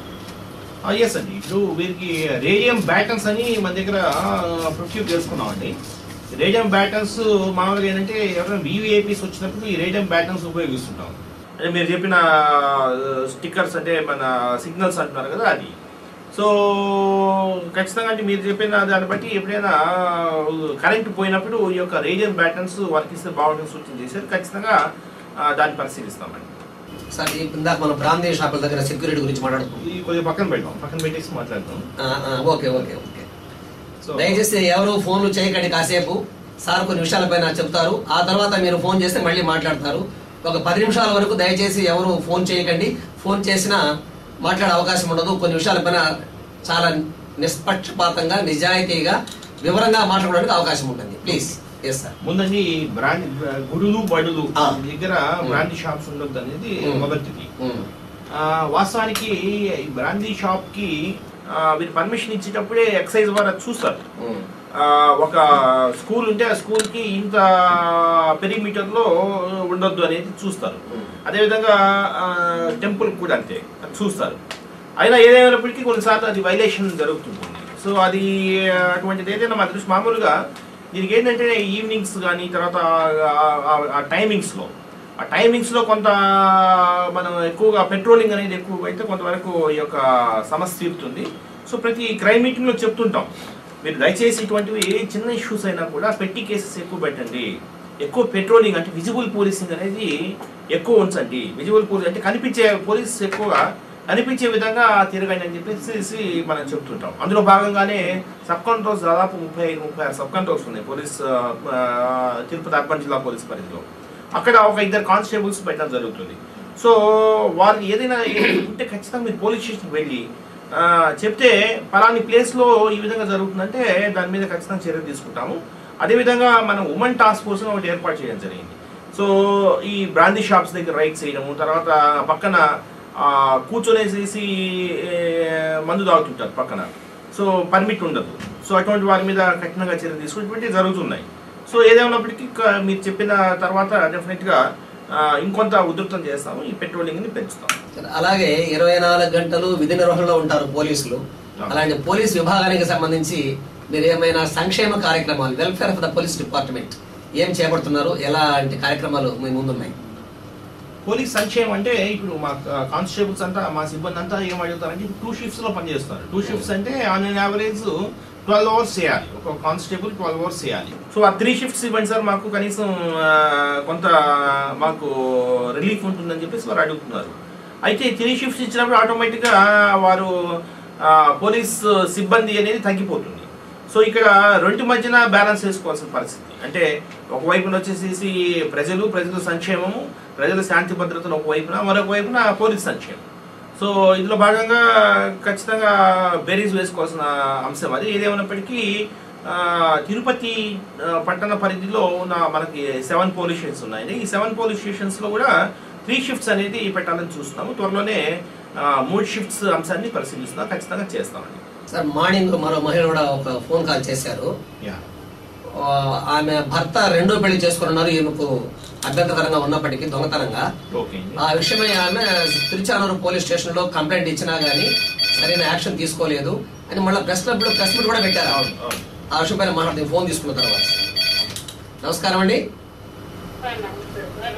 ఎస్ అండి ఇప్పుడు వీరికి రేడియం బ్యాటన్స్ అని మన దగ్గర ప్రొక్యూర్ చేసుకున్నామండి రేడియం బ్యాటన్స్ మామూలుగా ఏంటంటే ఎవరైనా వివిఐపీస్ వచ్చినప్పుడు ఈ రేడియం బ్యాటన్స్ ఉపయోగిస్తుంటాం అంటే మీరు చెప్పిన స్టిక్కర్స్ అంటే మన సిగ్నల్స్ అంటున్నారు కదా అది సో ఖచ్చితంగా అంటే మీరు చెప్పిన దాన్ని బట్టి ఎప్పుడైనా కరెంట్ పోయినప్పుడు ఈ యొక్క రేడియం బ్యాటన్స్ వర్క్ ఇస్తే బాగుంటుంది సూచన చేశారు ఖచ్చితంగా ఆ, దాన్ని పరిశీలిస్తామండి సార్ ఈ ఇందాక మనం బ్రాందీ షాపుల దగ్గర సెక్యూరిటీ గురించి మాట్లాడుతున్నాం ఇది కొద్దిగా పక్కన పెడతాం పక్కన పెట్టేసి మాట్లాడతాం ఆ, ఆ, ఓకే ఓకే ఓకే సో దయచేసి ఎవరు ఫోన్లు చేయకండి కాసేపు సార్ కొన్ని విషయాలపైన చెప్తారు ఆ తర్వాత మీరు ఫోన్ చేస్తే మళ్ళీ మాట్లాడతారు ఒక పది నిమిషాల వరకు దయచేసి ఎవరు ఫోన్ చేయకండి ఫోన్ చేసినా మాట్లాడే అవకాశం ఉండదు కొన్ని విషయాలపైన చాలా నిష్పక్షపాతంగా నిజాయితీగా వివరంగా మాట్లాడడానికి అవకాశం ఉంటుంది ప్లీజ్ ఎస్ సార్ ముందండి బ్రాండ్ గుడులు బడులు ఆ. దగ్గర బ్రాండ్ షాప్స్ ఉండొద్దు అనేది మ్మ్. మొదటిది ఆ, వాస్తవానికి ఈ బ్రాందీ షాప్ కి ఆ, వీరు పర్మిషన్ ఇచ్చేటప్పుడే ఎక్సైజ్ వారు అది చూస్తారు ఆ, ఒక స్కూల్ ఉంటే ఆ స్కూల్ కి ఇంత పెరిమీటర్ లో ఉండొద్దు అనేది చూస్తారు అదేవిధంగా టెంపుల్ కూడా అంతే అది చూస్తారు అయినా ఏదైనప్పటికీ కొన్నిసార్లు అది వైలేషన్ జరుగుతుంటుంది సో అది అటువంటిది ఏదైనా మా దృష్టి మామూలుగా దీనికి ఏంటంటే ఈవినింగ్స్ కానీ తర్వాత ఆ- ఆ- ఆ టైమింగ్స్లో ఆ టైమింగ్స్లో కొంత మనం ఎక్కువగా పెట్రోలింగ్ అనేది ఎక్కువ అయితే కొంతవరకు ఈ యొక్క సమస్య తీరుతుంది సో ప్రతి క్రైమ్ మీటింగ్లో చెప్తుంటాం మీరు దయచేసి ఇటువంటివి ఏ చిన్న ఇష్యూస్ అయినా కూడా పెట్టి కేసెస్ ఎక్కువ పెట్టండి ఎక్కువ పెట్రోలింగ్ అంటే విజిబుల్ పోలీసింగ్ అనేది ఎక్కువ ఉంచండి విజిబుల్ పోలీస్ అంటే కనిపించే పోలీస్ ఎక్కువగా కనిపించే విధంగా తిరగండి అని చెప్పేసి మనం చెప్తుంటాం అందులో భాగంగానే సబ్ కంట్రోల్స్ దాదాపు ముప్పై ఐదు ముప్పై ఆరు సబ్ కంట్రోల్స్ ఉన్నాయి పోలీస్ ఆ, ఆ, తిరుపతి అర్బన్ జిల్లా పోలీస్ పరిధిలో అక్కడ ఒక ఇద్దరు కానిస్టేబుల్స్ పెట్టడం జరుగుతుంది సో వారు ఏదైనా ఉంటే ఖచ్చితంగా మీరు పోలీస్ స్టేషన్కి వెళ్ళి ఆ, చెప్తే పలాని ప్లేస్లో ఈ విధంగా జరుగుతుందంటే దాని మీద ఖచ్చితంగా చర్య తీసుకుంటాము అదేవిధంగా మనం ఉమెన్ టాస్క్ ఫోర్స్ ఒకటి ఏర్పాటు చేయడం జరిగింది సో ఈ బ్రాందీ షాప్స్ దగ్గర రైట్స్ చేయడము తర్వాత పక్కన ఆ, కూర్చొనేసేసి ఏ, మందు తాగుతుంటారు పక్కన సో పర్మిట్ ఉండదు సో అటువంటి వారి మీద కఠినంగా చర్య తీసుకునేటువంటి జరుగుతున్నాయి సో ఏదేమైనప్పటికీ క- మీరు చెప్పిన తర్వాత డెఫినెట్గా ఆ, ఇంకొంత ఉధృతం చేస్తాము ఈ పెట్రోలింగ్ని పెంచుతాం అలాగే ఇరవై నాలుగు గంటలు విధి నిర్వహణలో ఉంటారు పోలీసులు అలాంటి పోలీస్ విభాగానికి సంబంధించి మీరు ఏమైనా సంక్షేమ కార్యక్రమాలు welfare of the police department ఏం చేపడుతున్నారు ఎలాంటి కార్యక్రమాలు మీ ముందున్నాయి పోలీస్ సంక్షేమం అంటే ఇప్పుడు మా కానిస్టేబుల్స్ అంతా మా సిబ్బంది అంతా ఏం అడుగుతారంటే ఇప్పుడు టూ షిఫ్ట్స్ లో పనిచేస్తారు టూ షిఫ్ట్స్ అంటే on an average twelve hours చేయాలి ఒక కానిస్టేబుల్ ట్వెల్వ్ అవర్స్ చేయాలి సో ఆ త్రీ షిఫ్ట్స్ ఇవ్వండి సార్ మాకు కనీసం ఆ, కొంత మాకు రిలీఫ్ ఉంటుందని చెప్పేసి వారు అడుగుతున్నారు అయితే త్రీ షిఫ్ట్స్ ఇచ్చినప్పుడు ఆటోమేటిక్గా వారు ఆ, పోలీస్ సిబ్బంది అనేది తగ్గిపోతుంది సో ఇక్కడ రెండు మధ్యన బ్యాలెన్స్ చేసుకోవాల్సిన పరిస్థితి అంటే ఒకవైపున వచ్చేసేసి ప్రజలు ప్రజల సంక్షేమము ప్రజల శాంతి భద్రతలు ఒకవైపున మరొక వైపున పోలీస్ సంక్షేమం సో ఇందులో భాగంగా ఖచ్చితంగా బెరీస్ వేసుకోవాల్సిన అంశం అది ఏదేమైనప్పటికీ ఆ, తిరుపతి ఆ, పట్టణ పరిధిలో ఉన్న మనకి సెవెన్ పోలీస్ స్టేషన్స్ ఉన్నాయి ఈ సెవెన్ పోలీస్ స్టేషన్స్లో కూడా త్రీ షిఫ్ట్స్ అనేది పెట్టాలని చూస్తున్నాము త్వరలోనే ఆ, మూడు షిఫ్ట్స్ అంశాన్ని పరిశీలిస్తున్నాం ఖచ్చితంగా చేస్తామండి సార్ మార్నింగ్ మరో మహిళ కూడా ఒక ఫోన్ కాల్ చేశారు యా ఆ, ఆమె భర్త రెండో పెళ్లి చేసుకున్నారు ఈమెకు అభ్యంతరకరంగా ఉన్నప్పటికీ దొంగతనంగా ఓకే అండి ఆ విషయమై ఆమె తిరుచానూరు పోలీస్ స్టేషన్ లో కంప్లైంట్ ఇచ్చినా గానీ సరైన యాక్షన్ తీసుకోలేదు అని మళ్ళీ ప్రెస్ క్లబ్ లో ప్రెస్ మీట్ కూడా పెట్టారు అవును అవును ఆ విషయం పైన మాట్లాడుతుంది ఫోన్ తీసుకున్న తర్వాత నమస్కారం అండి సార్ నమస్తే సార్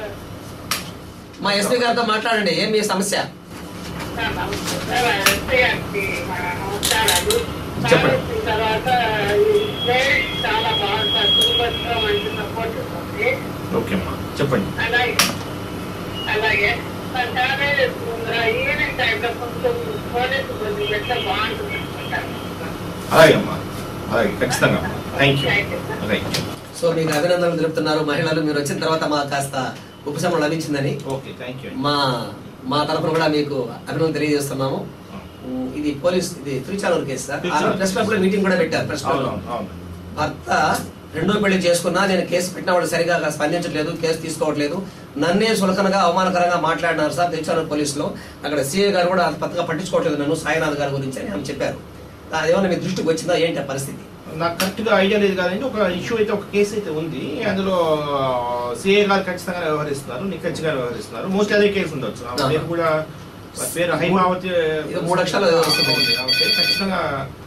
మా ఎస్పీ గారితో మాట్లాడండి ఏం మీ సమస్య సార్ నమస్తే సార్ ఎస్ఐ గారికి మా నమస్కారాలు సార్ చెప్పండి. వచ్చిన తర్వాత ఈ ప్లేస్ చాలా బాగుంది సార్ తిరుపతిలో మంచి సపోర్ట్ ఉంది ఓకే అమ్మా చెప్పండి అలాగే అలాగే సార్ చాలా ఈవినింగ్ టైంలో కొంచెం పోలీసు కొద్దిగా పెడితే బాగుంటుంది అనుకుంటాను అలాగే అమ్మా అలాగే ఖచ్చితంగా థ్యాంక్ యూ రైట్ సో మీకు అభినందనలు తెలుపుతున్నారు మహిళలు మీరు వచ్చిన తర్వాత మాకు కాస్త ఉపశమనం లభించిందని ఓకే థ్యాంక్ యూ మా మా తరఫున కూడా మీకు అభినందన తెలియజేస్తున్నాము ఉమ్, ఇది పోలీస్ ఇది Tiruchanur case sir Tiruchanur. Press club లో మీటింగ్ కూడా పెట్టారు ప్రెస్ క్లబ్ అవును లో అవును అవును భర్త రెండో పెళ్లి చేసుకున్నా నేను కేసు పెట్టిన వాళ్ళు సరిగా స్పందించట్లేదు కేసు తీసుకోవట్లేదు నన్నే సులకనగా అవమానకరంగా మాట్లాడినారు సార్ తెచ్చారు పోలీసులో అక్కడ సీఏ గారు కూడా అంత పెద్దగా పట్టించుకోవట్లేదు నన్ను సాయినాథ్ గారి గురించి అని ఆమె చెప్పారు అదేమన్నా మీ దృష్టికి వచ్చిందా ఏంటి ఆ పరిస్థితి నాకు కరెక్ట్గా ఐడియా లేదు కాదండి ఒక ఇష్యూ అయితే ఒక కేసు అయితే ఉంది అందులో సిఏ గారు ఖచ్చితంగా వ్యవహరిస్తున్నారు నిఖర్జ్ గారు వ్యవహరిస్తున్నారు మోస్ట్ అదే కేసు ఉండొచ్చు ఆమె ఆహా. పేరు కూడా ఆమె పేరు హైమావతి ఇది మూడు అక్షరాలు వస్తుంది. ఉంది. ఆమె పేరు ఖచ్చితంగా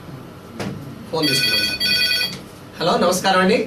ఫోన్ తీసుకున్నాను సార్ హలో నమస్కారం అండి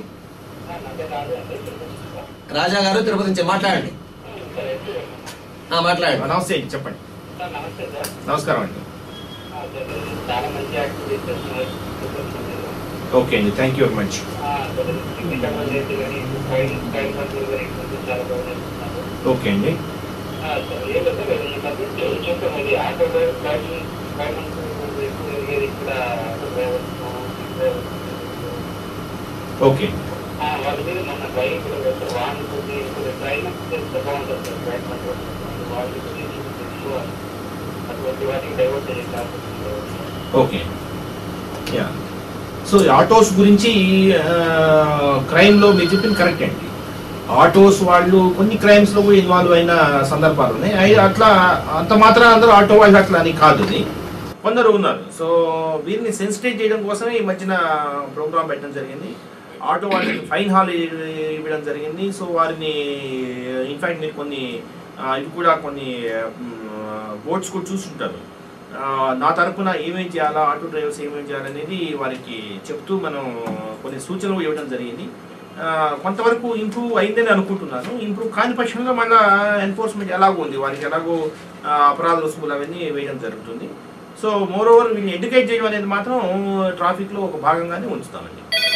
రాజా గారు తిరుపతి నుంచి మాట్లాడండి ఆ, మాట్లాడండి నమస్తే అండి చెప్పండి సార్ నమస్తే సార్ నమస్కారం అండి ఆ, సార్ చాలా మంచి యాక్టివిటీస్ చేస్తున్నారు ఓకే అండి థ్యాంక్ యూ వెరీ మచ్ సంబంధించి కానీ ఫైల్ ఫైల్ పద్ధతులు కానీ కొంచెం చాలా బాగా చేస్తున్నారు ఓకే అండి ఆ, సార్ ఏదంటే ఈ మధ్య చూ- చూస్తాం ఇది ఆటో డ్రైవర్ డ్రైవింగ్ డ్రైవింగ్ ఎక్కువ జరిగేది ఇక్కడ ఆటో డ్రైవర్స్ డ్రైవర్స్ ఓకే ఆ, వాళ్ళ మీద మన డ్రైవింగ్ కూడా వేస్తారు వాళ్ళు కొద్ది కొద్ది ట్రైన్ చేస్తే బాగుంటుంది సార్ డ్రైవ్ కంట్రోల్ వాళ్ళు గురించి ఎక్కువ అటువంటి వాటికి డైవర్ట్ చేసే ఛాన్సెస్ ఓకే యా సో ఈ ఆటోస్ గురించి క్రైమ్లో మీరు చెప్పింది కరెక్ట్ అండి ఆటోస్ వాళ్ళు కొన్ని క్రైమ్స్ లో కూడా ఇన్వాల్వ్ అయిన సందర్భాలు ఉన్నాయి అయి అట్లా అంత మాత్రం అందరూ ఆటో వాళ్ళు అట్లా అని కాదు ఇది కొందరు ఉన్నారు సో వీరిని సెన్సిటైజ్ చేయడం కోసమే ఈ మధ్యన ప్రోగ్రామ్ పెట్టడం జరిగింది ఆటో వాళ్ళకి ఫైన్ హాల్ ఇవ్వడం జరిగింది సో వారిని ఇన్ఫాక్ట్ మీరు కొన్ని ఆ, ఇవి కూడా కొన్ని బోర్డ్స్ కూడా చూస్తుంటారు ఆ, నా తరపున ఏమేం చేయాలా ఆటో డ్రైవర్స్ ఏమేం చేయాలనేది వారికి చెప్తూ మనం కొన్ని సూచనలు ఇవ్వడం జరిగింది ఆ, కొంతవరకు ఇంప్రూవ్ అయిందని అనుకుంటున్నాను ఇంప్రూవ్ కాని పక్షంలో మళ్ళీ ఎన్ఫోర్స్మెంట్ ఎలాగో ఉంది వారికి ఎలాగో ఆ, అపరాధ రుసుములు అవన్నీ వేయడం జరుగుతుంది సో మోర్ ఓవర్ వీళ్ళని ఎడ్యుకేట్ చేయడం అనేది మాత్రం ట్రాఫిక్లో ఒక భాగంగానే ఉంచుతామండి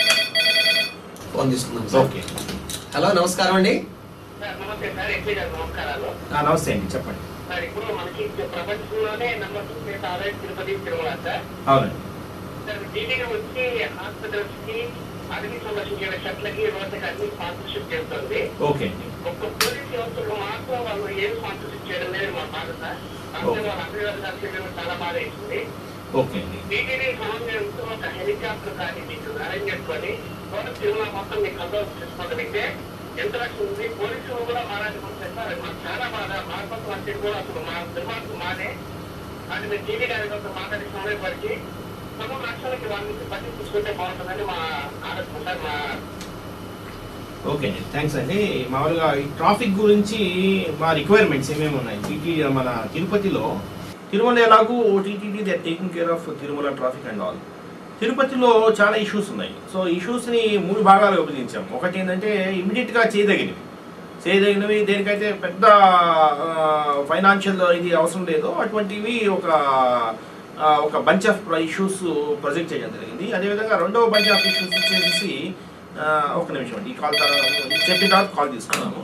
ఫోన్ తీసుకుందాం సార్ ఓకే హలో నమస్కారం అండి సార్ నమస్తే సార్ ఎంపీ గారు నమస్కారాలు నమస్తే అండి చెప్పండి సార్ ఇప్పుడు మనకి ప్రపంచంలోనే నెంబర్ టూ ప్లేస్ ఆదాయం తిరుపతి తిరుమల సార్ అవునండి సార్ టీటీడీ వచ్చి హాస్పిటల్స్ కి అడిగి సందర్శించే షట్లకి రోజుకి అన్ని స్పాన్సర్షిప్ చేస్తుంది ఓకే అండి ఒక్క పోలీస్ వ్యవస్థలో మాత్రం వాళ్ళు ఏం స్పాన్సర్షిప్ చేయడం లేదు మా బాధ సార్ అంటే వాళ్ళ అభివృద్ధి సార్ చేయడం చాలా బాధ ఇస్తుంది ఓకే అండి టీటీడీ సమన్వయంతో ఒక హెలికాప్టర్ కానీ మీకు అరేంజ్ చేసుకొని తోట తిరుమల మొత్తం మీకు కంట్రోల్ చేసుకోగలిగితే ఎంత లక్షలు ఉంది పోలీసులు కూడా మారాలి కొంచెం సార్ మాకు చాలా బాధ మా పక్క వచ్చి కూడా అసలు మా దుర్మార్గం మానే అది మీరు టీవీ గారి కొంత మాట్లాడి సమయపరిచి సగం లక్షలకి వాళ్ళ నుంచి పట్టి తీసుకుంటే బాగుంటుందని మా ఆలోచన సార్ మా ఓకే అండి థ్యాంక్స్ అండి మామూలుగా ఈ ట్రాఫిక్ గురించి మా రిక్వైర్మెంట్స్ ఏమేమి ఉన్నాయి టీటీ మన తిరుపతిలో తిరుమల ఎలాగూ TTD they taking care of Tirumala traffic and all తిరుపతిలో చాలా ఇష్యూస్ ఉన్నాయి సో ఇష్యూస్ని మూడు భాగాలు విభజించాం ఒకటి ఏంటంటే ఇమీడియట్గా చేయదగినవి చేయదగినవి దేనికైతే పెద్ద ఫైనాన్షియల్ ఇది అవసరం లేదో అటువంటివి ఒక ఆ, ఒక బంచ్ ఆఫ్ ఇష్యూస్ ప్రొజెక్ట్ చేయడం జరిగింది అదేవిధంగా రెండవ బంచ్ ఆఫ్ ఇష్యూస్ వచ్చేసి ఆ, ఒక నిమిషం అండి ఈ కాల్ తర్వాత చెప్పిన తర్వాత కాల్ తీసుకున్నాము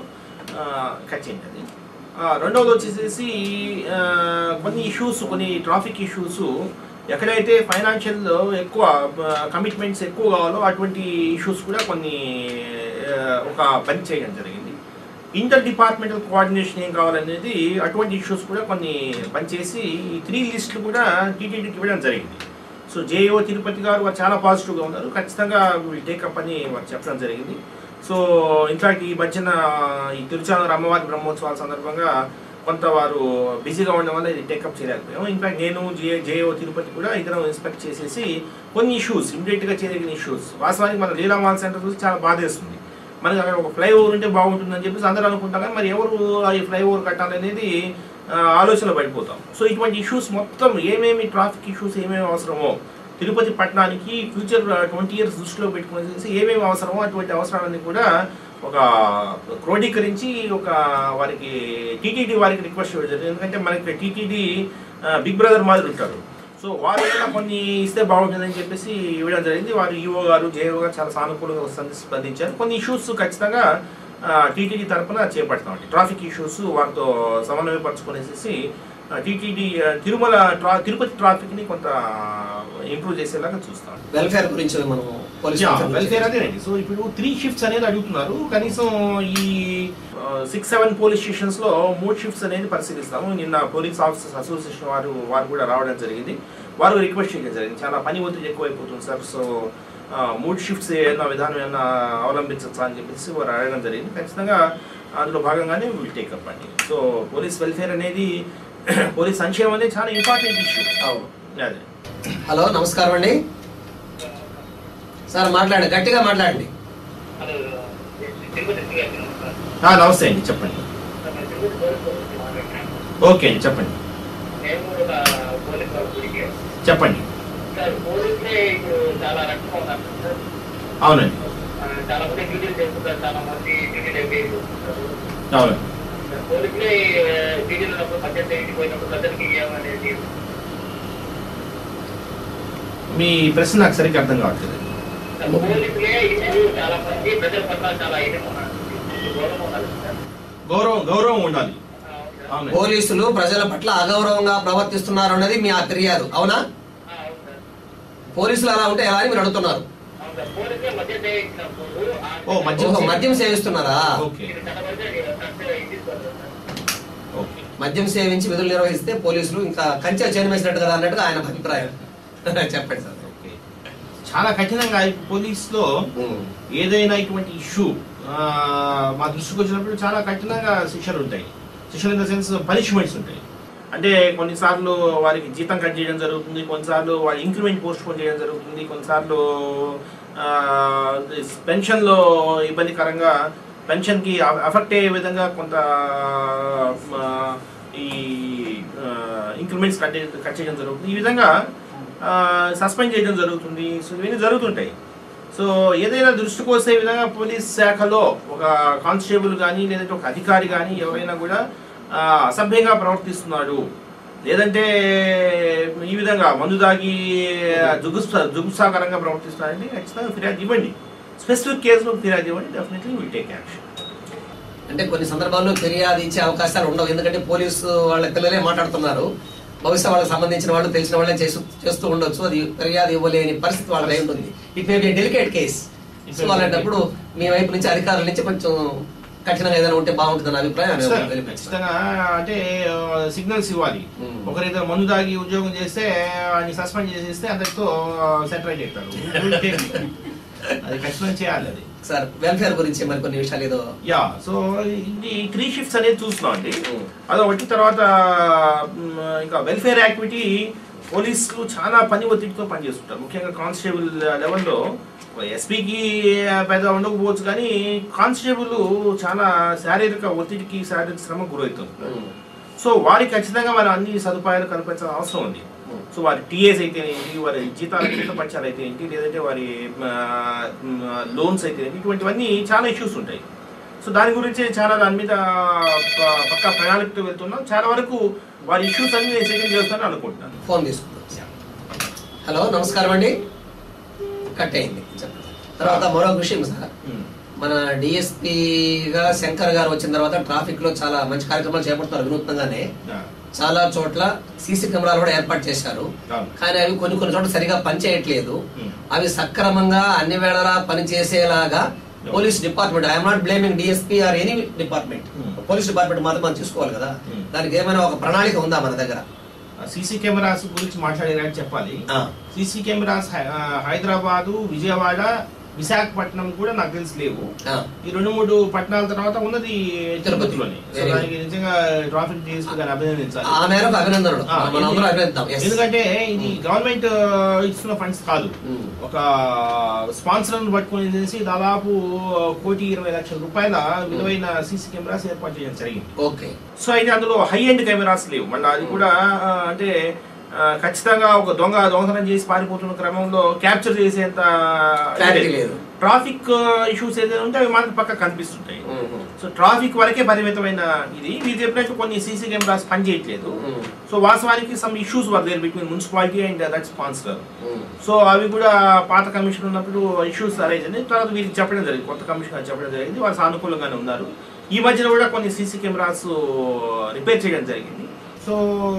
కట్ చేయండి అది ఆ, రెండవది వచ్చేసేసి ఆ, కొన్ని ఇష్యూస్ కొన్ని ట్రాఫిక్ ఇష్యూస్ ఎక్కడైతే ఫైనాన్షియల్ ఎక్కువ కమిట్మెంట్స్ ఎక్కువ కావాలో అటువంటి ఇష్యూస్ కూడా కొన్ని ఆ, ఒక పని చేయడం జరిగింది ఇంటర్ డిపార్ట్మెంటల్ కోఆర్డినేషన్ ఏం కావాలనేది అటువంటి ఇష్యూస్ కూడా కొన్ని పనిచేసి ఈ త్రీ లిస్టులు కూడా టీటీడీకి ఇవ్వడం జరిగింది సో జేఓ తిరుపతి గారు వారు చాలా పాజిటివ్గా ఉన్నారు ఖచ్చితంగా విల్ టేకప్ అని వారు చెప్పడం జరిగింది సో ఇన్ఫాక్ట్ ఈ మధ్యన ఈ తిరుచానూరు అమ్మవారి బ్రహ్మోత్సవాల సందర్భంగా కొంత వారు బిజీగా ఉండడం వల్ల ఇది టేకప్ చేయలేకపోయాం ఇన్ఫాక్ట్ నేను జే జేఓ తిరుపతి కూడా ఇద్దరం ఇన్స్పెక్ట్ చేసేసి కొన్ని ఇష్యూస్ ఇమీడియట్గా చేయదగిన ఇష్యూస్ వాస్తవానికి మన లీలామాల్ సెంటర్ చూసి చాలా బాధేస్తుంది మనకి అక్కడ ఒక ఫ్లైఓవర్ ఉంటే బాగుంటుందని చెప్పేసి అందరూ అనుకుంటాం కానీ మరి ఎవరు ఈ ఫ్లైఓవర్ కట్టాలనేది ఆ, ఆలోచనలో పడిపోతాం సో ఇటువంటి ఇష్యూస్ మొత్తం ఏమేమి ట్రాఫిక్ ఇష్యూస్ ఏమేమి అవసరమో తిరుపతి పట్టణానికి ఫ్యూచర్ ట్వంటీ ఇయర్స్ దృష్టిలో పెట్టుకునేసి ఏమేమి అవసరమో అటువంటి అవసరాలన్నీ కూడా ఒక క్రోడీకరించి ఒక వారికి టీటీడీ వారికి రిక్వెస్ట్ చేయడం జరిగింది ఎందుకంటే మనకి టీటీడీ బిగ్ బ్రదర్ మాదిరి ఉంటారు సో వారు కూడా కొన్ని ఇస్తే బాగుంటుందని చెప్పేసి ఇవ్వడం జరిగింది వారు ఈఓ గారు జేఓ గారు చాలా సానుకూలంగా స్పంది- స్పందించారు కొన్ని ఇష్యూస్ ఖచ్చితంగా టీటీడీ తరఫున చేపడతామండి ట్రాఫిక్ ఇష్యూస్ వారితో సమన్వయపరచుకునేసి టీటీడీ తిరుమల ట్రా తిరుపతి ట్రాఫిక్ని కొంత ఇంప్రూవ్ చేసేలాగా చూస్తాం వెల్ఫేర్ గురించి మనం పోలీస్ వెల్ఫేర్ అదేనండి సో ఇప్పుడు త్రీ షిఫ్ట్స్ అనేది అడుగుతున్నారు కనీసం ఈ సిక్స్ సెవెన్ పోలీస్ స్టేషన్స్ లో మూడు షిఫ్ట్స్ అనేది పరిశీలిస్తాము నిన్న పోలీస్ ఆఫీసర్స్ అసోసియేషన్ వారు వారు కూడా రావడం జరిగింది వారు రిక్వెస్ట్ చేయడం జరిగింది చాలా పని ఒత్తిడి ఎక్కువైపోతుంది సార్ సో ఆ, మూడు షిఫ్ట్స్ ఏదైనా విధానం ఏమైనా అవలంబించచ్చా అని చెప్పేసి వారు అడగడం జరిగింది ఖచ్చితంగా అందులో భాగంగానే విల్ టేకప్ అండి సో పోలీస్ వెల్ఫేర్ అనేది పోలీస్ సంక్షేమం అనేది చాలా ఇంపార్టెంట్ ఇష్యూ అవును అదే హలో నమస్కారం అండి సార్ మాట్లాడండి గట్టిగా మాట్లాడండి అది తిరుపతి శ్రీ గారికి నమస్కారం. ఆ, నమస్తే అండి చెప్పండి సార్, నేను తిరుపతి పోలీస్ స్టేషన్కి మాట్లాడుతున్నాను. ఓకే అండి చెప్పండి నేను కూడా ఒక పోలీస్ వాళ్ళ గుడికి చెప్పండి సార్ పోలీసులే ఇప్పుడు చాలా రకంగా ఉన్నారు సార్ అవునండి ఆ, చాలా మంది డ్యూటీలు చేస్తుంటారు చాలా మంది డ్యూటీలు ఎంపీ చేస్తుంటారు అవునండి సార్, పోలీసులే డ్యూటీలు ఉన్నప్పుడు మధ్య ఇంటికి పోయినప్పుడు ప్రజలకి ఏమనేది మీ ప్రశ్న నాకు సరిగ్గా అర్థం కావట్లేదు సార్, పోలీసులే ఇప్పుడు చాలా మంది ప్రజల పట్ల చాలా ఇది ఉన్నారు గౌరవం ఉన్నారు సార్ గౌరవం గౌరవం ఉండాలి ఆ, అవును సార్. అవునండి పోలీసులు ప్రజల పట్ల అగౌరవంగా ప్రవర్తిస్తున్నారు అన్నది మీ ఆ ఫిర్యాదు అవునా ఆ, అవును సార్ పోలీసులు అలా ఉంటే ఎలా అని మీరు అడుగుతున్నారు అవును సార్ పోలీసులే మధ్య చేయించినప్పుడు ఆ- ఓ, మద్యం ఓహో, మద్యం సేవిస్తున్నారా ఓకే ఇది కనబడితే కరెక్ట్ ఇది తీసుకోవాలి సార్ ఓకే మద్యం సేవించి విధులు నిర్వహిస్తే పోలీసులు ఇంకా కంచె చేను వేసినట్టు కదా అన్నట్టుగా ఆయన అభిప్రాయం చెప్పండి సార్ ఓకే చాలా కఠినంగా పోలీస్లో ఉమ్. ఏదైనా ఇటువంటి ఇష్యూ మా దృష్టికి వచ్చినప్పుడు చాలా కఠినంగా శిక్షలు ఉంటాయి శిక్షలు ఇన్ ద సెన్స్ పనిష్మెంట్స్ ఉంటాయి అంటే కొన్నిసార్లు వారికి జీతం కట్ చేయడం జరుగుతుంది కొన్నిసార్లు వాళ్ళ ఇంక్రిమెంట్ పోస్ట్ పోన్ చేయడం జరుగుతుంది కొన్నిసార్లు ఆ, పెన్షన్లో ఇబ్బందికరంగా పెన్షన్కి అఫెక్ట్ అయ్యే విధంగా కొంత ఆ, ఈ ఇంక్రిమెంట్స్ కట్ చే- కట్ చేయడం జరుగుతుంది ఈ విధంగా సస్పెండ్ చేయడం జరుగుతుంది సో ఇవన్నీ జరుగుతుంటాయి సో ఏదైనా దృష్టికి వస్తే విధంగా పోలీస్ శాఖలో ఒక కానిస్టేబుల్ కానీ లేదంటే ఒక అధికారి కానీ ఎవరైనా కూడా ఆ, అసభ్యంగా ప్రవర్తిస్తున్నాడు లేదంటే ఈ విధంగా మందు దాగి జుగుప్స జుగుప్సాకరంగా ప్రవర్తిస్తున్నారంటే ఖచ్చితంగా ఫిర్యాదు ఇవ్వండి స్పెసిఫిక్ కేసులో ఫిర్యాదు ఇవ్వండి డెఫినెట్లీ విల్ టేక్ యాక్షన్ అంటే కొన్ని సందర్భాల్లో ఫిర్యాదు ఇచ్చే అవకాశాలు ఉండవు ఎందుకంటే పోలీసు వాళ్ళ పిల్లలే మాట్లాడుతున్నారు బహుశా వాళ్ళకి సంబంధించిన వాళ్ళు తెలిసిన వాళ్ళే చేస్తూ చేస్తూ ఉండొచ్చు అది ఫిర్యాదు ఇవ్వలేని పరిస్థితి వాళ్ళకి అయి ఉంటుంది it may be delicate case so అలాంటప్పుడు మీ వైపు నుంచి అధికారుల నుంచి కొంచెం కఠినంగా ఏదైనా ఉంటే బాగుంటుందని అభిప్రాయం ఖచ్చితంగా వెలిపించారు. ఖచ్చితంగా అంటే సిగ్నల్స్ ఇవ్వాలి Hmm. ఒకరైతే మందు దాగి ఉద్యోగం చేస్తే వాడిని సస్పెండ్ చేసేస్తే అందరితో సెటరైట్ అవుతారు అది ఖచ్చితంగా చేయాలి అది సార్ వెల్ఫేర్ గురించి మరి కొన్ని విషయాలు ఏదో యా సో ఇది త్రీ షిఫ్ట్స్ అనేది చూస్తున్నాం అండి Hmm. అదొకటి తర్వాత మ్, ఇంకా వెల్ఫేర్ యాక్టివిటీ పోలీసులు చాలా పని ఒత్తిడితో పనిచేస్తుంటారు ముఖ్యంగా కానిస్టేబుల్ లెవెల్లో ఎస్పీకి పెద్ద ఉండకపోవచ్చు కానీ కానిస్టేబుల్ చాలా శారీరక ఒత్తిడికి శారీరక శ్రమ గురవుతుంది ఉమ్, సో వారికి ఖచ్చితంగా మరి అన్ని సదుపాయాలు కల్పించాల్సిన అవసరం ఉంది ఉమ్, సో వారి టీఏస్ అయితే ఏంటి వారి జీతాల జీతపత్యాలు అయితే ఏంటి లేదంటే వారి లోన్స్ అయితే ఏంటి ఇటువంటివన్నీ చాలా ఇష్యూస్ ఉంటాయి సో దాని గురించి చాలా దాని మీద ప- పక్కా ప్రణాళికతో వెళ్తున్నాం చాలా వరకు వారి ఇష్యూస్ అన్ని నేను సెకండ్ చేస్తానని అనుకుంటున్నాను ఫోన్ తీసుకుంటాం హలో నమస్కారం అండి కట్ అయింది చెప్పండి తర్వాత మరొక విషయం సార్ ఉమ్. మన డిఎస్పీగా శంకర్ గారు వచ్చిన తర్వాత ట్రాఫిక్ లో చాలా మంచి కార్యక్రమాలు చేపడుతున్నారు వినూత్నంగానే ఆ, చాలా చోట్ల సీసీ కెమెరాలు కూడా ఏర్పాటు చేశారు అవును. కానీ అవి కొన్ని కొన్ని చోట్ల సరిగా పనిచేయట్లేదు ఉమ్. అవి సక్రమంగా అన్ని వేళలా పనిచేసేలాగా police department I'm not blaming DSP or any department Hmm. Police department మాత్రం మనం చూసుకోవాలి కదా Hmm. దానికి ఏమైనా ఒక ప్రణాళిక ఉందా మన దగ్గర ఆ సీసీ కెమెరాస్ గురించి మాట్లాడారని చెప్పాలి ఆ, సీసీ కెమెరాస్ హై- ఆ, హైదరాబాదు విజయవాడ విశాఖపట్నం కూడా నాకు తెలిసి లేవు ఆ. ఈ రెండు మూడు పట్టణాల తర్వాత ఉన్నది తిరుపతి. తిరుపతిలోనే సో Very good. దానికి నిజంగా ట్రాఫిక్ డిఎస్పీ గారిని అభినందించాలి ఆ మేరకు అభినందనలు ఆ, మనం అందరం ఎందు- అభినందిద్దాం Yes. ఎందుకంటే ఇది గవర్నమెంట్ ఇస్తున్న ఫండ్స్ కాదు ఉమ్. ఒక స్పాన్సర్ పట్టుకుని చేసి దాదాపు కోటి ఇరవై లక్షల రూపాయల విలువైన సీసీ కెమెరాస్ ఏర్పాటు చేయడం జరిగింది ఓకే సో అయితే అందులో హై ఎండ్ కెమెరాస్ లేవు మళ్ళీ అది కూడా ఆ, అంటే ఆ, ఖచ్చితంగా ఒక దొంగ దొంగతనం చేసి పారిపోతున్న క్రమంలో క్యాప్చర్ చేసేంత Clarity లేదు. ట్రాఫిక్ ఇష్యూస్ ఏదైనా ఉంటే అవి మాత్రం పక్క కనిపిస్తుంటాయి ఉమ్. సో ట్రాఫిక్ వరకే పరిమితమైన ఇది మీరు చెప్పినట్టు కొన్ని సీసీ కెమెరాస్ పనిచేయట్లేదు ఉమ్. సో వాస్తవానికి some issues were there between municipality and that sponsor ఉమ్. సో అవి కూడా పాత కమిషన్ ఉన్నప్పుడు ఇష్యూస్ అరైజ్ అయింది తర్వాత వీరికి చెప్పడం జరిగింది కొత్త కమిషన్ చెప్పడం జరిగింది వాళ్ళు సానుకూలంగానే ఉన్నారు ఈ మధ్యన కూడా కొన్ని సీసీ కెమెరాస్ రిపేర్ చేయడం జరిగింది సో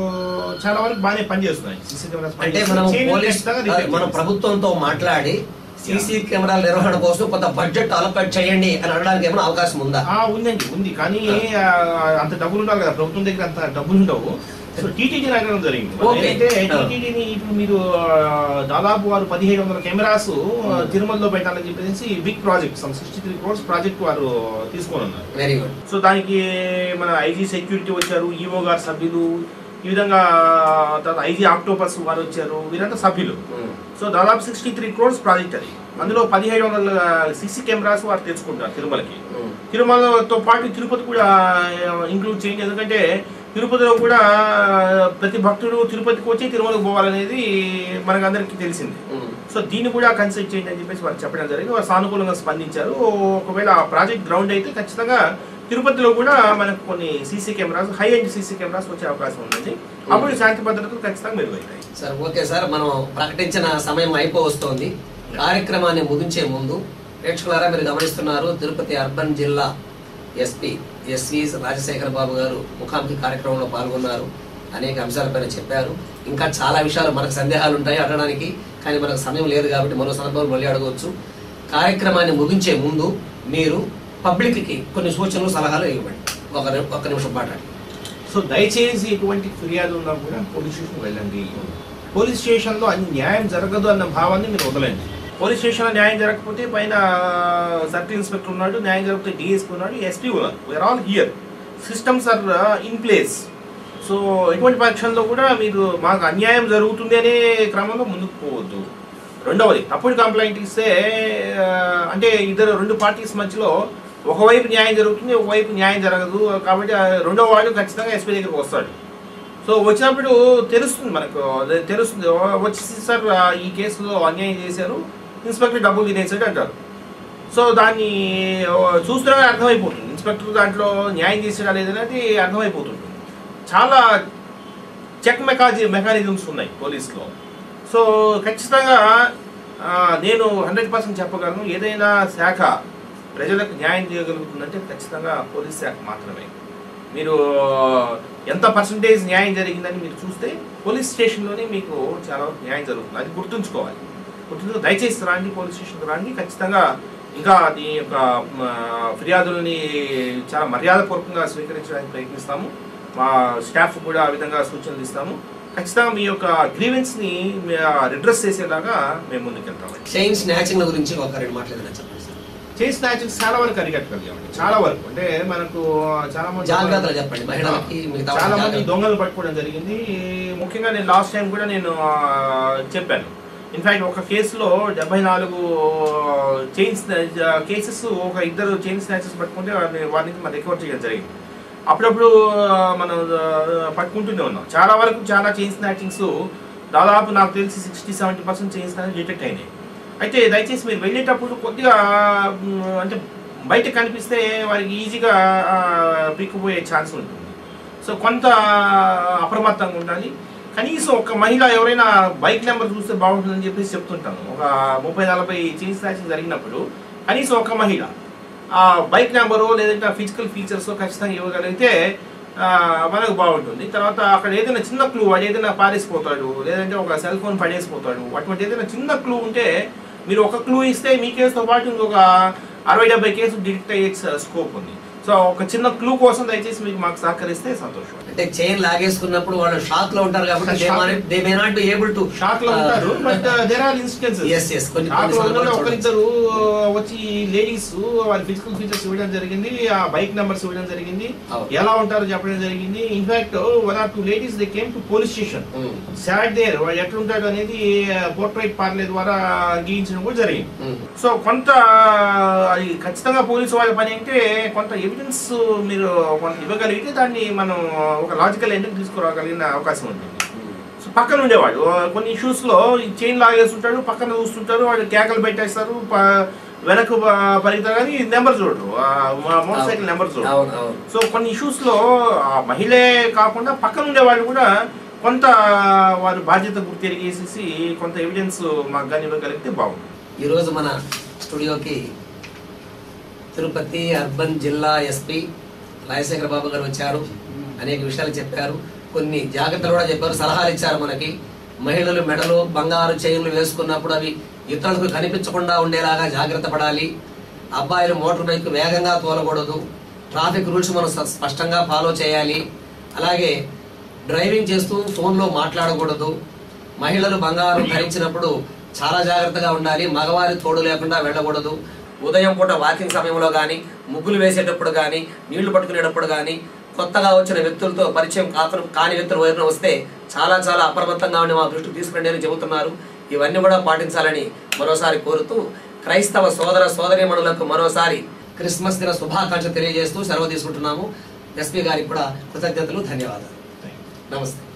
చాలా వరకు బాగానే పనిచేస్తున్నాయి సీసీ కెమెరాస్ అంటే మనం పోలీస్ మనం ప్రభుత్వంతో మాట్లాడి సీసీ కెమెరాల నిర్వహణ కోసం కొంత బడ్జెట్ అలొకేట్ చేయండి అని అనడానికి ఏమైనా అవకాశం ఉందా ఉందండి ఉంది కానీ ఆ, అంత డబ్బులు ఉండాలి కదా ప్రభుత్వం దగ్గర అంత డబ్బులు ఉండవు సో టీటీడీ అడగడం జరిగింది Okay. ఏంటంటే Ah. టీటీడీని ఇప్పుడు మీరు ఆ, దాదాపు వారు పదిహేడు వందల కెమెరాస్ ఆ, తిరుమలలో పెట్టాలని చెప్పేసి big project some sixty three crores project వారు తీసుకొని ఉన్నారు వెరీ గుడ్ సో దానికి మన ఐజీ సెక్యూరిటీ వచ్చారు ఈఓ గారు సభ్యులు ఈ విధంగా తర్వాత ఐజీ ఆక్టోపస్ వారు వచ్చారు వీరంతా సభ్యులు సో దాదాపు సిక్స్టీ త్రీ క్రోర్స్ ప్రాజెక్ట్ అది అందులో పదిహేడు వందల సీసీ కెమెరాస్ వారు తెచ్చుకుంటారు తిరుమలకి తిరుమలతో పాటు తిరుపతి కూడా ఇంక్లూడ్ చేయండి ఎందుకంటే తిరుపతిలో కూడా ప్రతి భక్తుడు తిరుపతికి వచ్చి తిరుమలకు పోవాలనేది మనకు అందరికీ తెలిసింది సో దీన్ని కూడా కన్సిడర్ చేయండి అని చెప్పేసి వారు చెప్పడం జరిగింది వారు సానుకూలంగా స్పందించారు ఒకవేళ ఆ ప్రాజెక్ట్ గ్రౌండ్ అయితే ఖచ్చితంగా తిరుపతిలో కూడా మనకు కొన్ని CC cameras high end CC cameras వచ్చే అవకాశం ఉంది అప్పుడు శాంతి భద్రతలు ఖచ్చితంగా మెరుగవుతాయి సార్ ఓకే సార్ మనం ప్రకటించిన సమయం అయిపోవస్తోంది కార్యక్రమాన్ని ముగించే ముందు ప్రేక్షకులారా మీరు గమనిస్తున్నారు తిరుపతి అర్బన్ జిల్లా ఎస్పీ ఎస్వి రాజశేఖర్ బాబు గారు ముఖాముఖి కార్యక్రమంలో పాల్గొన్నారు అనేక అంశాలపైన చెప్పారు ఇంకా చాలా విషయాలు మనకు సందేహాలు ఉంటాయి అడగడానికి కానీ మనకు సమయం లేదు కాబట్టి మరో సందర్భంలో మళ్ళీ అడగవచ్చు కార్యక్రమాన్ని ముగించే ముందు మీరు పబ్లిక్కి కొన్ని సూచనలు సలహాలు ఇవ్వండి ఒక ని- ఒక్క నిమిషం మాట్లాడి సో దయచేసి ఎటువంటి ఫిర్యాదు ఉన్నా కూడా పోలీస్ స్టేషన్ వెళ్ళండి పోలీస్ స్టేషన్లో అన్ని న్యాయం జరగదు అన్న భావాన్ని మీరు వదలండి పోలీస్ స్టేషన్లో న్యాయం జరగకపోతే పైన సర్కిల్ ఇన్స్పెక్టర్ ఉన్నాడు న్యాయం జరగకపోతే డిఎస్పీ ఉన్నాడు ఎస్పీ ఉన్నారు we are all here systems are in place so ఎటువంటి పక్షంలో కూడా మీరు మాకు అన్యాయం జరుగుతుంది అనే క్రమంలో ముందుకు పోవద్దు రెండవది తప్పుడు కంప్లైంట్ ఇస్తే ఆ, అంటే ఇద్దరు రెండు పార్టీస్ మధ్యలో ఒకవైపు న్యాయం జరుగుతుంది ఒకవైపు న్యాయం జరగదు కాబట్టి ఆ రెండో వాడు ఖచ్చితంగా ఎస్పీ దగ్గరికి వస్తాడు సో వచ్చినప్పుడు తెలుస్తుంది మనకు అదే తెలుస్తుంది ఓ, వచ్చేసి సార్ ఆ, ఈ కేసులో అన్యాయం చేశారు ఇన్స్పెక్టర్ డబ్బులు తినేసాడు అంటారు సో దాన్ని ఓ, చూస్తూనే అర్థమైపోతుంది ఇన్స్పెక్టర్ దాంట్లో న్యాయం చేసాడా లేదనేది అర్థమైపోతుంది చాలా చెక్ మెకాజీ మెకానిజమ్స్ ఉన్నాయి పోలీస్లో సో ఖచ్చితంగా ఆ, నేను హండ్రెడ్ పర్సెంట్ చెప్పగలను ఏదైనా శాఖ ప్రజలకు న్యాయం చేయగలుగుతుందంటే ఖచ్చితంగా పోలీస్ శాఖ మాత్రమే మీరు ఎంత పర్సంటేజ్ న్యాయం జరిగిందని మీరు చూస్తే పోలీస్ స్టేషన్లోనే మీకు చాలా వరకు న్యాయం జరుగుతుంది అది గుర్తుంచుకోవాలి గుర్తుంచుకో దయచేసి రాండి పోలీస్ స్టేషన్కి రాండి ఖచ్చితంగా ఇంకా ఈ యొక్క మ, ఫిర్యాదుల్ని చాలా మర్యాదపూర్వకంగా స్వీకరించడానికి ప్రయత్నిస్తాము మా స్టాఫ్ కూడా ఆ విధంగా సూచనలు ఇస్తాము ఖచ్చితంగా మీ యొక్క గ్రీవెన్స్ని రిడ్రెస్ చేసేలాగా మేము ముందుకెళ్తాము చైన్ స్నాచింగ్ గురించి ఒక రెండు మాటలు ఏదైనా చెప్పండి సార్ చేసి స్నాచింగ్ చాలా వరకు అరికట్టగలిగామండి చాలా వరకు అంటే మనకు చాలా మంది జాగ్రత్తలు చెప్పండి మహిళలకి మిగతా చాలా మంది జాగ్రత్తలు. దొంగలు పట్టుకోవడం జరిగింది ముఖ్యంగా నేను లాస్ట్ టైం కూడా నేను ఆ, చెప్పాను ఇన్ఫాక్ట్ ఒక కేసులో డెబ్బై నాలుగు చైన్స్ కేసెస్ ఒక ఇద్దరు చైన్ స్నాచెస్ పట్టుకుంటే వారిని వారి నుంచి మనం రికవర్ చేయడం జరిగింది అప్పుడప్పుడు ఆ, మనం ఆ, పట్టుకుంటూనే ఉన్నాం చాలా వరకు చాలా చైన్ స్నాచింగ్స్ దాదాపు నాకు తెలిసి sixty seventy percent chain snatching detect అయినాయి అయితే దయచేసి మీరు వెళ్ళేటప్పుడు కొద్దిగా మ్, అంటే బయట కనిపిస్తే వారికి ఈజీగా పీక్కుపోయే ఛాన్స్ ఉంటుంది సో కొంత అప్రమత్తంగా ఉండాలి కనీసం ఒక మహిళ ఎవరైనా బైక్ నెంబర్ చూస్తే బాగుంటుందని చెప్పేసి చెప్తుంటాను ఒక ముప్పై నలభై చైన్ స్నాచింగ్ జరిగినప్పుడు కనీసం ఒక మహిళ ఆ బైక్ నెంబరు లేదంటే ఆ ఫిజికల్ ఫీచర్స్ ఖచ్చితంగా ఇవ్వగలిగితే ఆ, మనకు బాగుంటుంది తర్వాత అక్కడ ఏదైనా చిన్న క్లూ వాడు ఏదైనా పారేసిపోతాడు లేదంటే ఒక సెల్ ఫోన్ పడేసిపోతాడు అటువంటి ఏదైనా చిన్న క్లూ ఉంటే మీరు ఒక క్లూ ఇస్తే మీ కేసుతో పాటు ఇంకొక అరవై డెబ్బై కేసు డిటెక్ట్ అయ్యే స్కోప్ ఉంది సో ఒక చిన్న క్లూ కోసం దయచేసి మీకు మాకు సహకరిస్తే సంతోషం అంటే చైన్ లాగేసుకున్నప్పుడు వాళ్ళు షాక్ లో ఉంటారు కాబట్టి Shock. They may not be able to shock లో ఉంటారు but there are instances Yes, yes. కొన్ని- షాక్ లో కొన్ని ఉన్న సందర్భాలు ఒకరిద్దరు వచ్చి లేడీస్ వాళ్ళ ఫిజికల్ ఫీచర్స్ ఇవ్వడం జరిగింది ఆ బైక్ నెంబర్స్ ఇవ్వడం జరిగింది అవును. ఎలా ఉంటారో చెప్పడం జరిగింది in fact one or two ladies they came to police station sat there వాడు ఎట్లుంటాడు అనేది పోర్ట్రైట్ పార్లే ద్వారా గీయించడం కూడా జరిగింది సో కొంత అది ఖచ్చితంగా పోలీసు వాళ్ళ పని అంటే కొంత ఎవిడెన్స్ మీరు కొంత ఇవ్వగలిగితే దాన్ని మనం ఒక లాజికల్ ఎండ్కి తీసుకురాగలిగిన అవకాశం ఉంటుంది సో పక్కన ఉండేవాడు కొన్ని ఇష్యూస్ లో ఈ చైన్ లాగేస్తుంటాడు పక్కన చూస్తుంటారు వాడు కేకలు పెట్టేస్తారు ప- వెనక్కు ప- పరిగెత్తారు కానీ నెంబర్ చూడరు మోటార్ సైకిల్ నెంబర్ చూడరు అవును అవును సో కొన్ని ఇష్యూస్ లో ఆ మహిళే కాకుండా పక్కన ఉండే వాళ్ళు కూడా కొంత వారు బాధ్యత గుర్తెరిగేసేసి కొంత ఎవిడెన్స్ మాకు కానీ ఇవ్వగలిగితే బాగుంటుంది ఈరోజు మన స్టూడియోకి తిరుపతి అర్బన్ జిల్లా ఎస్పీ రాజశేఖర బాబు గారు వచ్చారు అనేక విషయాలు చెప్పారు కొన్ని జాగ్రత్తలు కూడా చెప్పారు సలహాలు ఇచ్చారు మనకి మహిళలు మెడలు బంగారు చైన్లు వేసుకున్నప్పుడు అవి ఇతరులకు కనిపించకుండా ఉండేలాగా జాగ్రత్త పడాలి అబ్బాయిలు మోటార్ బైక్ వేగంగా తోలకూడదు ట్రాఫిక్ రూల్స్ మనం స- స్పష్టంగా ఫాలో చేయాలి అలాగే డ్రైవింగ్ చేస్తూ ఫోన్లో మాట్లాడకూడదు మహిళలు బంగారం ధరించినప్పుడు చాలా జాగ్రత్తగా ఉండాలి మగవారి తోడు లేకుండా వెళ్ళకూడదు ఉదయం పూట వాకింగ్ సమయంలో కానీ ముగ్గులు వేసేటప్పుడు కానీ నీళ్లు పట్టుకునేటప్పుడు కానీ కొత్తగా వచ్చిన వ్యక్తులతో పరిచయం కాకుండా కాని వ్యక్తులు ఎవరైనా వస్తే చాలా చాలా అప్రమత్తంగా ఉండి మా దృష్టికి తీసుకురండి అని చెబుతున్నారు ఇవన్నీ కూడా పాటించాలని మరోసారి కోరుతూ క్రైస్తవ సోదర సోదరీమణులకు మరోసారి క్రిస్మస్ దిన శుభాకాంక్షలు తెలియజేస్తూ సెలవు తీసుకుంటున్నాము ఎస్పీ గారికి కూడా కృతజ్ఞతలు ధన్యవాదాలు నమస్తే